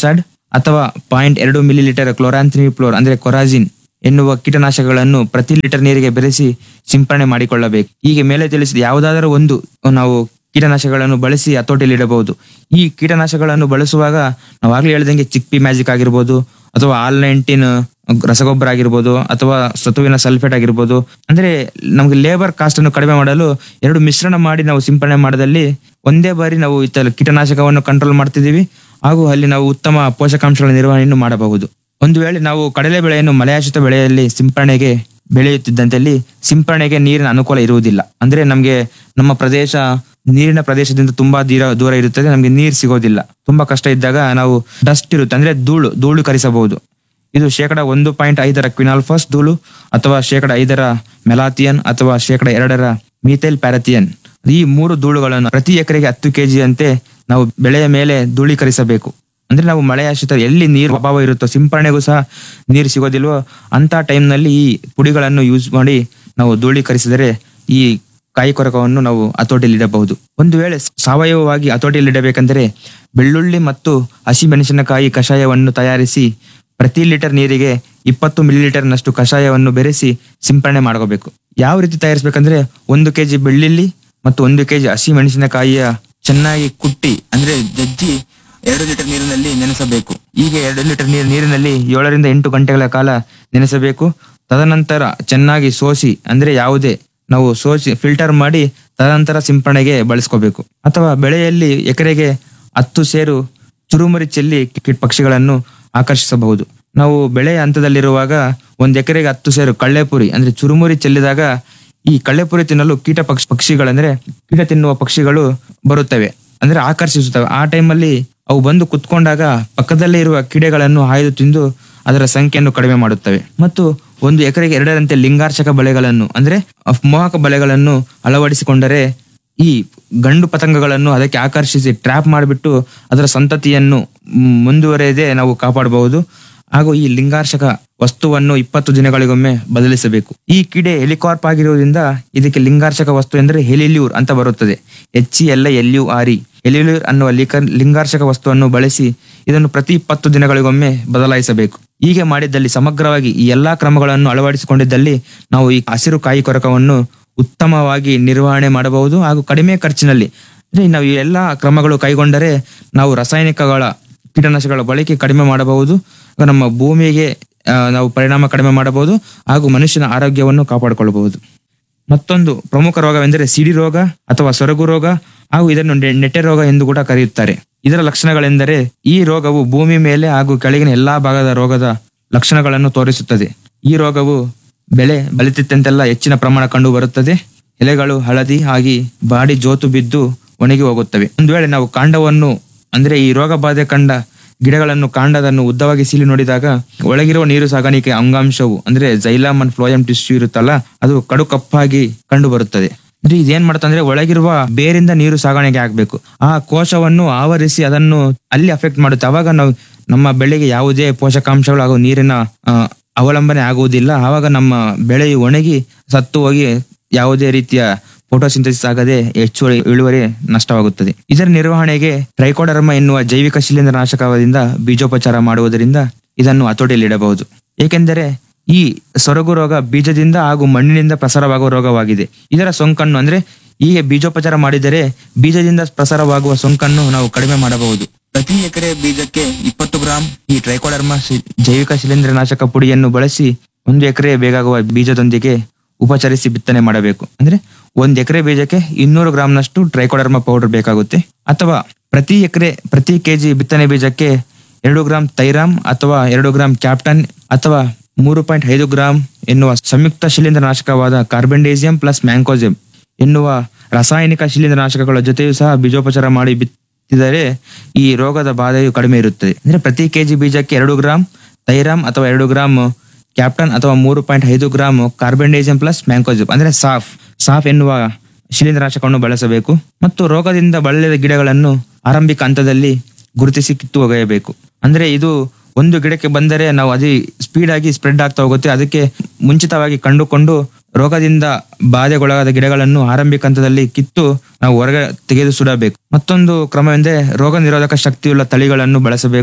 ಅಥವಾ ಪಾಯಿಂಟ್ ಎರಡು ಮಿಲಿ ಲೀಟರ್ ಕ್ಲೋರಾಂಥ್ರಿಪ್ಲೋರ್ ಅಂದ್ರೆ ಕೊರಾಜಿನ್ ಎನ್ನುವ ಕೀಟನಾಶಕಗಳನ್ನು ಪ್ರತಿ ಲೀಟರ್ ನೀರಿಗೆ ಬೆರೆಸಿ ಸಿಂಪರಣೆ ಮಾಡಿಕೊಳ್ಳಬೇಕು ಹೀಗೆ ಮೇಲೆ ತಿಳಿಸಿದ ಯಾವುದಾದರೂ ಒಂದು ನಾವು ಕೀಟನಾಶಕಗಳನ್ನು ಬಳಸಿ ಹತೋಟಿಯಲ್ಲಿಡಬಹುದು ಈ ಕೀಟನಾಶಕಗಳನ್ನು ಬಳಸುವಾಗ ನಾವು ಆಗ್ಲೇ ಹೇಳ್ದಂಗೆ ಚಿಕ್ಪಿ ಮ್ಯಾಜಿಕ್ ಆಗಿರ್ಬೋದು ಅಥವಾ ಆಲ್ ನೈನ್ಟೀನ್ ರಸಗೊಬ್ಬರ ಆಗಿರ್ಬೋದು ಅಥವಾ ಸತುವಿನ ಸಲ್ಫೇಟ್ ಆಗಿರ್ಬೋದು ಅಂದ್ರೆ ನಮ್ಗೆ ಲೇಬರ್ ಕಾಸ್ಟ್ ಅನ್ನು ಕಡಿಮೆ ಮಾಡಲು ಎರಡು ಮಿಶ್ರಣ ಮಾಡಿ ನಾವು ಸಿಂಪರಣೆ ಮಾಡದಲ್ಲಿ ಒಂದೇ ಬಾರಿ ನಾವು ಇತ್ತ ಕೀಟನಾಶಕವನ್ನು ಕಂಟ್ರೋಲ್ ಮಾಡ್ತಿದ್ದೀವಿ ಹಾಗೂ ಅಲ್ಲಿ ನಾವು ಉತ್ತಮ ಪೋಷಕಾಂಶಗಳ ನಿರ್ವಹಣೆಯನ್ನು ಮಾಡಬಹುದು ಒಂದು ವೇಳೆ ನಾವು ಕಡಲೆ ಬೆಳೆಯನ್ನು ಮಳೆಯಾಶ್ರಿತ ಬೆಳೆಯಲ್ಲಿ ಸಿಂಪರಣೆಗೆ ಬೆಳೆಯುತ್ತಿದ್ದಂತೆಲ್ಲಿ ಸಿಂಪರಣೆಗೆ ನೀರಿನ ಅನುಕೂಲ ಇರುವುದಿಲ್ಲ ಅಂದ್ರೆ ನಮಗೆ ನಮ್ಮ ಪ್ರದೇಶ ನೀರಿನ ಪ್ರದೇಶದಿಂದ ತುಂಬಾ ದೂರ ದೂರ ಇರುತ್ತದೆ ನಮಗೆ ನೀರು ಸಿಗೋದಿಲ್ಲ ತುಂಬಾ ಕಷ್ಟ ಇದ್ದಾಗ ನಾವು ಡಸ್ಟ್ ಇರುತ್ತೆ ಅಂದ್ರೆ ಧೂಳು ಧೂಳು ಕರಿಸಬಹುದು ಇದು ಶೇಕಡ ಒಂದು ಪಾಯಿಂಟ್ ಐದರ ಕ್ವಿನಾಲ್ಫಾಸ್ ಧೂಳು ಅಥವಾ ಶೇಕಡ ಐದರ ಮೆಲಾಥಿಯನ್ ಅಥವಾ ಶೇಕಡ ಎರಡರ ಮೀಥೈಲ್ ಪ್ಯಾರಥಿಯನ್ ಈ ಮೂರು ಧೂಳುಗಳನ್ನು ಪ್ರತಿ ಎಕರೆಗೆ ಹತ್ತು ಕೆಜಿ ಅಂತೆ ನಾವು ಬೆಳೆಯ ಮೇಲೆ ಧೂಳೀಕರಿಸಬೇಕು ಅಂದ್ರೆ ನಾವು ಮಳೆ ಆಶ್ರಿತ ಎಲ್ಲಿ ನೀರು ಅಭಾವ ಇರುತ್ತೋ ಸಿಂಪರಣೆಗೂ ಸಹ ನೀರು ಸಿಗೋದಿಲ್ವೋ ಅಂತ ಟೈಮ್ನಲ್ಲಿ ಈ ಪುಡಿಗಳನ್ನು ಯೂಸ್ ಮಾಡಿ ನಾವು ಧೂಳೀಕರಿಸಿದರೆ ಈ ಕಾಯಿ ಕೊರಕವನ್ನು ನಾವು ಹತೋಟಿಯಲ್ಲಿಡಬಹುದು ಒಂದು ವೇಳೆ ಸಾವಯವವಾಗಿ ಹತೋಟಿಯಲ್ಲಿಡಬೇಕೆಂದರೆ ಬೆಳ್ಳುಳ್ಳಿ ಮತ್ತು ಹಸಿಮೆಣಸಿನಕಾಯಿ ಕಷಾಯವನ್ನು ತಯಾರಿಸಿ ಪ್ರತಿ ಲೀಟರ್ ನೀರಿಗೆ ಇಪ್ಪತ್ತು ಮಿಲಿಲೀಟರ್ನಷ್ಟು ಕಷಾಯವನ್ನು ಬೆರೆಸಿ ಸಿಂಪರಣೆ ಮಾಡ್ಕೋಬೇಕು ಯಾವ ರೀತಿ ತಯಾರಿಸಬೇಕಂದ್ರೆ ಒಂದು ಕೆಜಿ ಬೆಳ್ಳುಳ್ಳಿ ಮತ್ತು ಒಂದು ಕೆಜಿ ಹಸಿ ಮೆಣಸಿನಕಾಯಿಯ ಚೆನ್ನಾಗಿ ಕುಟ್ಟಿ ಅಂದ್ರೆ ಜಜ್ಜಿ ಎರಡು ಲೀಟರ್ ನೀರಿನಲ್ಲಿ ನೆನೆಸಬೇಕು ಹೀಗೆ ಎರಡು ಲೀಟರ್ ನೀರು ನೀರಿನಲ್ಲಿ ಏಳರಿಂದ ಎಂಟು ಗಂಟೆಗಳ ಕಾಲ ನೆನೆಸಬೇಕು ತದನಂತರ ಚೆನ್ನಾಗಿ ಸೋಸಿ ಅಂದ್ರೆ ಯಾವುದೇ ನಾವು ಸೋಸಿ ಫಿಲ್ಟರ್ ಮಾಡಿ ತದನಂತರ ಸಿಂಪರಣೆಗೆ ಬಳಸ್ಕೋಬೇಕು ಅಥವಾ ಬೆಳೆಯಲ್ಲಿ ಎಕರೆಗೆ ಹತ್ತು ಸೇರು ಚುರುಮುರಿ ಚೆಲ್ಲಿ ಕೀಟ ಪಕ್ಷಿಗಳನ್ನು ಆಕರ್ಷಿಸಬಹುದು ನಾವು ಬೆಳೆ ಹಂತದಲ್ಲಿರುವಾಗ ಒಂದ್ ಎಕರೆಗೆ ಹತ್ತು ಸೇರು ಕಳ್ಳೆಪುರಿ ಅಂದ್ರೆ ಚುರುಮುರಿ ಚೆಲ್ಲಿದಾಗ ಈ ಕಳ್ಳೆಪುರಿ ತಿನ್ನಲು ಕೀಟ ಪಕ್ಷ ಪಕ್ಷಿಗಳಂದ್ರೆ ಕೀಟ ತಿನ್ನುವ ಪಕ್ಷಿಗಳು ಬರುತ್ತವೆ ಅಂದ್ರೆ ಆಕರ್ಷಿಸುತ್ತವೆ ಆ ಟೈಮಲ್ಲಿ ಅವು ಬಂದು ಕುತ್ಕೊಂಡಾಗ ಪಕ್ಕದಲ್ಲೇ ಇರುವ ಕೀಡೆಗಳನ್ನು ಆಯ್ದು ತಿಂದು ಅದರ ಸಂಖ್ಯೆಯನ್ನು ಕಡಿಮೆ ಮಾಡುತ್ತವೆ ಮತ್ತು ಒಂದು ಎಕರೆಗೆ ಎರಡರಂತೆ ಲಿಂಗಾರ್ಚಕ ಬಲೆಗಳನ್ನು ಅಂದ್ರೆ ಅಫ್- ಮೋಹಕ ಬಲೆಗಳನ್ನು ಅಳವಡಿಸಿಕೊಂಡರೆ ಈ ಗಂಡು ಪತಂಗಗಳನ್ನು ಅದಕ್ಕೆ ಆಕರ್ಷಿಸಿ ಟ್ರ್ಯಾಪ್ ಮಾಡಿಬಿಟ್ಟು ಅದರ ಸಂತತಿಯನ್ನು ಮ್, ಮುಂದುವರೆಯದೆ ನಾವು ಕಾಪಾಡಬಹುದು ಹಾಗೂ ಈ ಲಿಂಗಾರ್ಷಕ ವಸ್ತುವನ್ನು ಇಪ್ಪತ್ತು ದಿನಗಳಿಗೊಮ್ಮೆ ಬದಲಿಸಬೇಕು ಈ ಕೀಡೆ ಹೆಲಿಕಾರ್ಪ್ ಆಗಿರುವುದರಿಂದ ಇದಕ್ಕೆ ಲಿಂಗಾರ್ಷಕ ವಸ್ತು ಎಂದರೆ ಹೆಲಿಲ್ಯೂರ್ ಅಂತ ಬರುತ್ತದೆ H E L L U R E helilure ಅನ್ನುವ ಲಿಕ- ಲಿಂಗಾರ್ಷಕ ವಸ್ತುವನ್ನು ಬಳಸಿ ಇದನ್ನು ಪ್ರತಿ ಇಪ್ಪತ್ತು ದಿನಗಳಿಗೊಮ್ಮೆ ಬದಲಾಯಿಸಬೇಕು ಹೀಗೆ ಮಾಡಿದ್ದಲ್ಲಿ ಸಮಗ್ರವಾಗಿ ಈ ಎಲ್ಲಾ ಕ್ರಮಗಳನ್ನು ಅಳವಡಿಸಿಕೊಂಡಿದ್ದಲ್ಲಿ ನಾವು ಈ ಹಸಿರು ಕಾಯಿ ಕೊರಕವನ್ನು ಉತ್ತಮವಾಗಿ ನಿರ್ವಹಣೆ ಮಾಡಬಹುದು ಹಾಗೂ ಕಡಿಮೆ ಖರ್ಚಿನಲ್ಲಿ ಅಂದ್ರೆ ನಾವು ಈ ಎಲ್ಲಾ ಕ್ರಮಗಳು ಕೈಗೊಂಡರೆ ನಾವು ರಾಸಾಯನಿಕಗಳ ಕೀಟನಾಶಕಗಳ ಬಳಕೆ ಕಡಿಮೆ ಮಾಡಬಹುದು ಹಾಗೂ ನಮ್ಮ ಭೂಮಿಗೆ ಆ, ನಾವು ಪರಿಣಾಮ ಕಡಿಮೆ ಮಾಡಬಹುದು ಹಾಗೂ ಮನುಷ್ಯನ ಆರೋಗ್ಯವನ್ನು ಕಾಪಾಡಿಕೊಳ್ಳಬಹುದು ಮತ್ತೊಂದು ಪ್ರಮುಖ ರೋಗವೆಂದರೆ ಸಿಡಿ ರೋಗ ಅಥವಾ ಸೊರಗು ರೋಗ ಹಾಗೂ ಇದನ್ನು ne- ನೆಟ್ಟೆ ರೋಗ ಎಂದು ಕೂಡ ಕರೆಯುತ್ತಾರೆ ಇದರ ಲಕ್ಷಣಗಳೆಂದರೆ ಈ ರೋಗವು ಭೂಮಿ ಮೇಲೆ ಹಾಗೂ ಕೆಳಗಿನ ಎಲ್ಲಾ ಭಾಗದ ರೋಗದ ಲಕ್ಷಣಗಳನ್ನು ತೋರಿಸುತ್ತದೆ ಈ ರೋಗವು ಬೆಳೆ ಬಲಿತಿದ್ದಂತೆಲ್ಲ ಹೆಚ್ಚಿನ ಪ್ರಮಾಣ ಕಂಡು ಬರುತ್ತದೆ ಎಲೆಗಳು ಹಳದಿ ಆಗಿ ಬಾಡಿ ಜೋತು ಬಿದ್ದು ಒಣಗಿ ಹೋಗುತ್ತವೆ ಒಂದು ವೇಳೆ ನಾವು ಕಾಂಡವನ್ನು ಅಂದ್ರೆ ಈ ರೋಗ ಬಾಧೆ ಕಂಡ ಗಿಡಗಳನ್ನು ಕಾಂಡದನ್ನು ಉದ್ದವಾಗಿ ಸೀಲಿ ನೋಡಿದಾಗ ಒಳಗಿರುವ ನೀರು ಸಾಗಾಣಿಕೆ ಅಂಗಾಂಶವು ಅಂದ್ರೆ ಜೈಲಾಮ್ ಅಂಡ್ ಫ್ಲೋಯಮ್ ಟಿಶ್ಯೂ ಇರುತ್ತಲ್ಲ ಅದು ಕಡು ಕಪ್ಪಾಗಿ ಕಂಡು ಬರುತ್ತದೆ ಅಂದ್ರೆ ಇದೇನ್ ಮಾಡುತ್ತಂದ್ರೆ ಒಳಗಿರುವ ಬೇರಿಂದ ನೀರು ಸಾಗಾಣಿಕೆ ಆಗ್ಬೇಕು ಆ ಕೋಶವನ್ನು ಆವರಿಸಿ ಅದನ್ನು ಅಲ್ಲಿ ಅಫೆಕ್ಟ್ ಮಾಡುತ್ತೆ ಅವಾಗ ನಾವು ನಮ್ಮ ಬೆಳೆಗೆ ಯಾವುದೇ ಪೋಷಕಾಂಶಗಳು ಹಾಗೂ ನೀರಿನ ಆ, ಅವಲಂಬನೆ ಆಗುವುದಿಲ್ಲ ಆವಾಗ ನಮ್ಮ ಬೆಳೆಯು ಒಣಗಿ ಸತ್ತು ಹೋಗಿ ಯಾವುದೇ ರೀತಿಯ ಫೋಟೋಸಿಂಥಸಿಸ್ ಆಗದೆ ಹೆಚ್ಚುವರಿ ಇಳುವರಿ ನಷ್ಟವಾಗುತ್ತದೆ ಇದರ ನಿರ್ವಹಣೆಗೆ ಟ್ರೈಕೋಡರ್ಮ ಎನ್ನುವ ಜೈವಿಕ ಶಿಲೀಂಧ್ರನಾಶಕದಿಂದ ಬೀಜೋಪಚಾರ ಮಾಡುವುದರಿಂದ ಇದನ್ನು ಹತೋಟಿಯಲ್ಲಿಡಬಹುದು ಏಕೆಂದರೆ ಈ ಸೊರಗು ರೋಗ ಬೀಜದಿಂದ ಹಾಗೂ ಮಣ್ಣಿನಿಂದ ಪ್ರಸಾರವಾಗುವ ರೋಗವಾಗಿದೆ ಇದರ ಸೋಂಕನ್ನು ಅಂದ್ರೆ ಹೀಗೆ ಬೀಜೋಪಚಾರ ಮಾಡಿದರೆ ಬೀಜದಿಂದ ಪ್ರಸಾರವಾಗುವ ಸೋಂಕನ್ನು ನಾವು ಕಡಿಮೆ ಮಾಡಬಹುದು ಪ್ರತಿ ಎಕರೆ ಬೀಜಕ್ಕೆ ಇಪ್ಪತ್ತು ಗ್ರಾಂ ಈ ಟ್ರೈಕೋಡರ್ಮ ಶಿ- ಜೈವಿಕ ಶಿಲೀಂಧ್ರನಾಶಕ ಪುಡಿಯನ್ನು ಬಳಸಿ ಒಂದು ಎಕರೆ ಬೇಕಾಗುವ ಬೀಜದೊಂದಿಗೆ ಉಪಚರಿಸಿ ಬಿತ್ತನೆ ಮಾಡಬೇಕು ಅಂದ್ರೆ ಒಂದ್ ಎಕರೆ ಬೀಜಕ್ಕೆ ಇನ್ನೂರು ಗ್ರಾಂನಷ್ಟು ಟ್ರೈಕೋಡರ್ಮ ಪೌಡರ್ ಬೇಕಾಗುತ್ತೆ ಅಥವಾ ಪ್ರತಿ ಎಕರೆ ಪ್ರತಿ ಕೆಜಿ ಬಿತ್ತನೆ ಬೀಜಕ್ಕೆ ಎರಡು ಗ್ರಾಂ ತೈರಾಮ್ ಅಥವಾ ಎರಡು ಗ್ರಾಂ ಕ್ಯಾಪ್ಟನ್ ಅಥವಾ ಮೂರು ಪಾಯಿಂಟ್ ಐದು ಗ್ರಾಂ ಎನ್ನುವ ಸಂಯುಕ್ತ ಶಿಲೀಂಧ್ರನಾಶಕವಾದ ಕಾರ್ಬೆಂಡೇಸಿಯಂ ಪ್ಲಸ್ ಮ್ಯಾಂಕೋಸಿಯಂ ಎನ್ನುವ ರಾಸಾಯನಿಕ ಶಿಲೀಂಧ್ರನಾಶಕಗಳ ಜೊತೆಯೂ ಸಹ ಬೀಜೋಪಚಾರ ಮಾಡಿ ಬಿತ್ತಿದರೆ ಈ ರೋಗದ ಬಾಧೆಯು ಕಡಿಮೆ ಇರುತ್ತದೆ ಅಂದ್ರೆ ಪ್ರತಿ ಕೆಜಿ ಬೀಜಕ್ಕೆ ಎರಡು ಗ್ರಾಂ ತೈರಾಮ್ ಅಥವಾ ಎರಡು ಗ್ರಾಂ ಕ್ಯಾಪ್ಟನ್ ಅಥವಾ ಮೂರು ಪಾಯಿಂಟ್ ಐದು ಗ್ರಾಂ ಕಾರ್ಬೆಂಡೇಸಿಯಂ ಪ್ಲಸ್ ಮ್ಯಾಂಕೋಸಿಯಂ ಅಂದ್ರೆ ಸಾಫ್ ಸಾಫ್ ಎನ್ನುವ ಶಿಲೀಂಧ್ರನಾಶಕವನ್ನು ಬಳಸಬೇಕು ಮತ್ತು ರೋಗದಿಂದ ಬಳಲಿದ ಗಿಡಗಳನ್ನು ಆರಂಭಿಕ ಹಂತದಲ್ಲಿ ಗುರುತಿಸಿ ಕಿತ್ತು ಒಗೆಯಬೇಕು ಅಂದ್ರೆ ಇದು ಒಂದು ಗಿಡಕ್ಕೆ ಬಂದರೆ ನಾವು ಅದೇ ಸ್ಪೀಡ್ ಆಗಿ ಸ್ಪ್ರೆಡ್ ಆಗ್ತಾ ಹೋಗುತ್ತೆ ಅದಕ್ಕೆ ಮುಂಚಿತವಾಗಿ ಕಂಡುಕೊಂಡು ರೋಗದಿಂದ ಬಾಧೆಗೊಳಗಾದ ಗಿಡಗಳನ್ನು ಆರಂಭಿಕ ಹಂತದಲ್ಲಿ ಕಿತ್ತು ನಾವು ಹೊರಗೆ ತೆಗೆದು ಸುಡಬೇಕು ಮತ್ತೊಂದು ಕ್ರಮವೆಂದರೆ ರೋಗ ನಿರೋಧಕ ಶಕ್ತಿಯುಳ್ಳ ತಳಿಗಳನ್ನು ಬಳಸಬೇಕು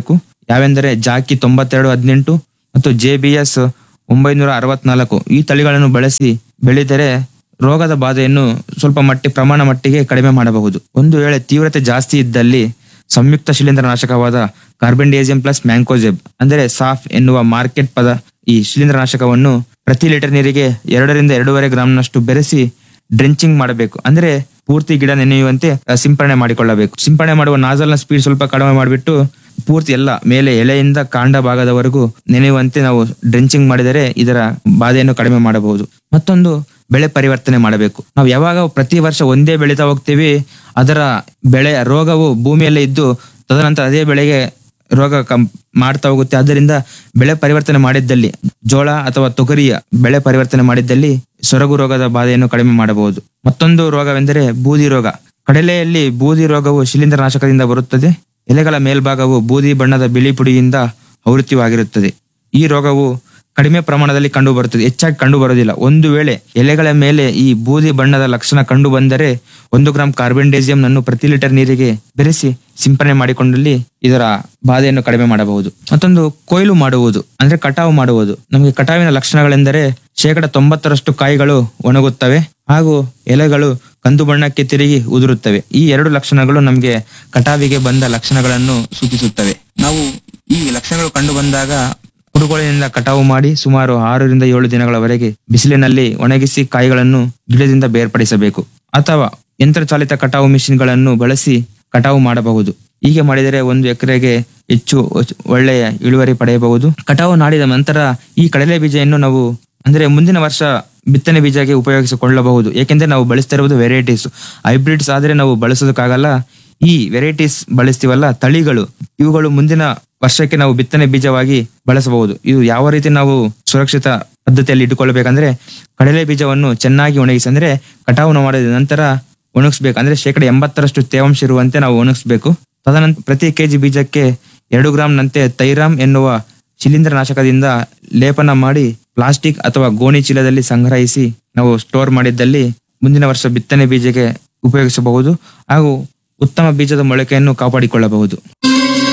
ಯಾವೆಂದರೆ ಜಾಕಿ ತೊಂಬತ್ತೆರಡು ಹದಿನೆಂಟು ಮತ್ತು ಜೆ ಬಿ ಎಸ್ ಒಂಬೈನೂರ ಅರವತ್ನಾಲ್ಕು ಈ ತಳಿಗಳನ್ನು ಬಳಸಿ ಬೆಳೆದರೆ ರೋಗದ ಬಾಧೆಯನ್ನು ಸ್ವಲ್ಪ ಮಟ್ಟಿ ಪ್ರಮಾಣ ಮಟ್ಟಿಗೆ ಕಡಿಮೆ ಮಾಡಬಹುದು ಒಂದು ವೇಳೆ ತೀವ್ರತೆ ಜಾಸ್ತಿ ಇದ್ದಲ್ಲಿ ಸಂಯುಕ್ತ ಶಿಲೀಂಧ್ರನಾಶಕವಾದ ಕಾರ್ಬೆಂಡೇಸಿಯಂ ಪ್ಲಸ್ ಮ್ಯಾಂಕೋಜೆಬ್ ಅಂದರೆ ಸಾಫ್ ಎನ್ನುವ ಮಾರ್ಕೆಟ್ ಪದ ಈ ಶಿಲೀಂಧ್ರನಾಶಕವನ್ನು ಪ್ರತಿ ಲೀಟರ್ ನೀರಿಗೆ ಎರಡರಿಂದ ಎರಡೂವರೆ ಗ್ರಾಂನಷ್ಟು ಬೆರೆಸಿ ಡ್ರೆಂಚಿಂಗ್ ಮಾಡಬೇಕು ಅಂದ್ರೆ ಪೂರ್ತಿ ಗಿಡ ನೆನೆಯುವಂತೆ ಆ, ಸಿಂಪರಣೆ ಮಾಡಿಕೊಳ್ಳಬೇಕು ಸಿಂಪರಣೆ ಮಾಡುವ ನಾಜಲ್ನ ಸ್ಪೀಡ್ ಸ್ವಲ್ಪ ಕಡಿಮೆ ಮಾಡಿಬಿಟ್ಟು ಪೂರ್ತಿ ಎಲ್ಲ ಮೇಲೆ ಎಲೆಯಿಂದ ಕಾಂಡ ಭಾಗದವರೆಗೂ ನೆನೆಯುವಂತೆ ನಾವು ಡ್ರೆಂಚಿಂಗ್ ಮಾಡಿದರೆ ಇದರ ಬಾಧೆಯನ್ನು ಕಡಿಮೆ ಮಾಡಬಹುದು ಮತ್ತೊಂದು ಬೆಳೆ ಪರಿವರ್ತನೆ ಮಾಡಬೇಕು ನಾವು ಯಾವಾಗ ಪ್ರತಿ ವರ್ಷ ಒಂದೇ ಬೆಳೀತಾ ಹೋಗ್ತೀವಿ ಅದರ ಬೆಳೆ ರೋಗವು ಭೂಮಿಯಲ್ಲೇ ಇದ್ದು ತದನಂತರ ಅದೇ ಬೆಳೆಗೆ ರೋಗ ಕಂ ಮಾಡ್ತಾ ಹೋಗುತ್ತೆ ಆದ್ದರಿಂದ ಬೆಳೆ ಪರಿವರ್ತನೆ ಮಾಡಿದ್ದಲ್ಲಿ ಜೋಳ ಅಥವಾ ತೊಗರಿಯ ಬೆಳೆ ಪರಿವರ್ತನೆ ಮಾಡಿದ್ದಲ್ಲಿ ಸೊರಗು ರೋಗದ ಬಾಧೆಯನ್ನು ಕಡಿಮೆ ಮಾಡಬಹುದು ಮತ್ತೊಂದು ರೋಗವೆಂದರೆ ಬೂದಿ ರೋಗ ಕಡಲೆಯಲ್ಲಿ ಬೂದಿ ರೋಗವು ಶಿಲೀಂಧ್ರನಾಶಕದಿಂದ ಬರುತ್ತದೆ ಎಲೆಗಳ ಮೇಲ್ಭಾಗವು ಬೂದಿ ಬಣ್ಣದ ಬಿಳಿ ಪುಡಿಯಿಂದ ಆವೃತ್ತಿವಾಗಿರುತ್ತದೆ ಈ ರೋಗವು ಕಡಿಮೆ ಪ್ರಮಾಣದಲ್ಲಿ ಕಂಡು ಬರುತ್ತದೆ ಹೆಚ್ಚಾಗಿ ಕಂಡು ಬರುವುದಿಲ್ಲ ಒಂದು ವೇಳೆ ಎಲೆಗಳ ಮೇಲೆ ಈ ಬೂದಿ ಬಣ್ಣದ ಲಕ್ಷಣ ಕಂಡು ಬಂದರೆ ಒಂದು ಗ್ರಾಂ ಕಾರ್ಬೆಂಡೇಸಿಯಂ ನನ್ನು ಪ್ರತಿ ಲೀಟರ್ ನೀರಿಗೆ ಬೆರೆಸಿ ಸಿಂಪರಣೆ ಮಾಡಿಕೊಂಡಲ್ಲಿ ಇದರ ಬಾಧೆಯನ್ನು ಕಡಿಮೆ ಮಾಡಬಹುದು ಮತ್ತೊಂದು ಕೊಯ್ಲು ಮಾಡುವುದು ಅಂದ್ರೆ ಕಟಾವು ಮಾಡುವುದು ನಮಗೆ ಕಟಾವಿನ ಲಕ್ಷಣಗಳೆಂದರೆ ಶೇಕಡ ತೊಂಬತ್ತರಷ್ಟು ಕಾಯಿಗಳು ಒಣಗುತ್ತವೆ ಹಾಗೂ ಎಲೆಗಳು ಕಂದು ಬಣ್ಣಕ್ಕೆ ತಿರುಗಿ ಉದುರುತ್ತವೆ ಈ ಎರಡು ಲಕ್ಷಣಗಳು ನಮಗೆ ಕಟಾವಿಗೆ ಬಂದ ಲಕ್ಷಣಗಳನ್ನು ಸೂಚಿಸುತ್ತವೆ ನಾವು ಈ ಲಕ್ಷಣಗಳು ಕಂಡು ಬಂದಾಗ ಕುಡುಗೋಲಿನಿಂದ ಕಟಾವು ಮಾಡಿ ಸುಮಾರು ಆರರಿಂದ ಏಳು ದಿನಗಳವರೆಗೆ ಬಿಸಿಲಿನಲ್ಲಿ ಒಣಗಿಸಿ ಕಾಯಿಗಳನ್ನು ಗಿಡದಿಂದ ಬೇರ್ಪಡಿಸಬೇಕು ಅಥವಾ ಯಂತ್ರಚಾಲಿತ ಕಟಾವು ಮಿಷಿನ್ಗಳನ್ನು ಬಳಸಿ ಕಟಾವು ಮಾಡಬಹುದು ಹೀಗೆ ಮಾಡಿದರೆ ಒಂದು ಎಕರೆಗೆ ಹೆಚ್ಚು ಒಳ್ಳೆಯ ಇಳುವರಿ ಪಡೆಯಬಹುದು ಕಟಾವು ಮಾಡಿದ ನಂತರ ಈ ಕಡಲೆ ಬೀಜವನ್ನು ನಾವು ಅಂದ್ರೆ ಮುಂದಿನ ವರ್ಷ ಬಿತ್ತನೆ ಬೀಜಕ್ಕೆ ಉಪಯೋಗಿಸಿಕೊಳ್ಳಬಹುದು ಏಕೆಂದ್ರೆ ನಾವು ಬಳಸ್ತಾ ಇರುವುದು ವೆರೈಟೀಸ್ ಹೈಬ್ರಿಡ್ಸ್ ಆದ್ರೆ ನಾವು ಬಳಸೋದಕ್ಕಾಗಲ್ಲ ಈ ವೆರೈಟೀಸ್ ಬಳಸ್ತೀವಲ್ಲ ತಳಿಗಳು ಇವುಗಳು ಮುಂದಿನ ವರ್ಷಕ್ಕೆ ನಾವು ಬಿತ್ತನೆ ಬೀಜವಾಗಿ ಬಳಸಬಹುದು ಇದು ಯಾವ ರೀತಿ ನಾವು ಸುರಕ್ಷಿತ ಪದ್ಧತಿಯಲ್ಲಿ ಇಟ್ಟುಕೊಳ್ಳಬೇಕಂದ್ರೆ ಕಡಲೆ ಬೀಜವನ್ನು ಚೆನ್ನಾಗಿ ಒಣಗಿಸಿ ಅಂದ್ರೆ ಕಟಾವು ಮಾಡಿದ ನಂತರ ಒಣಗಿಸ್ಬೇಕು ಅಂದ್ರೆ ಶೇಕಡ ಎಂಬತ್ತರಷ್ಟು ತೇವಾಂಶ ಇರುವಂತೆ ನಾವು ಒಣಗಿಸ್ಬೇಕು ತದನಂತರ ಪ್ರತಿ ಕೆಜಿ ಬೀಜಕ್ಕೆ ಎರಡು ಗ್ರಾಂನಂತೆ ತೈರಾಮ್ ಎನ್ನುವ ಶಿಲೀಂಧ್ರನಾಶಕದಿಂದ ಲೇಪನ ಮಾಡಿ ಪ್ಲಾಸ್ಟಿಕ್ ಅಥವಾ ಗೋಣಿ ಚೀಲದಲ್ಲಿ ಸಂಗ್ರಹಿಸಿ ನಾವು ಸ್ಟೋರ್ ಮಾಡಿದ್ದಲ್ಲಿ ಮುಂದಿನ ವರ್ಷ ಬಿತ್ತನೆ ಬೀಜಕ್ಕೆ ಉಪಯೋಗಿಸಬಹುದು ಹಾಗೂ ಉತ್ತಮ ಬೀಜದ ಮೊಳಕೆಯನ್ನು ಕಾಪಾಡಿಕೊಳ್ಳಬಹುದು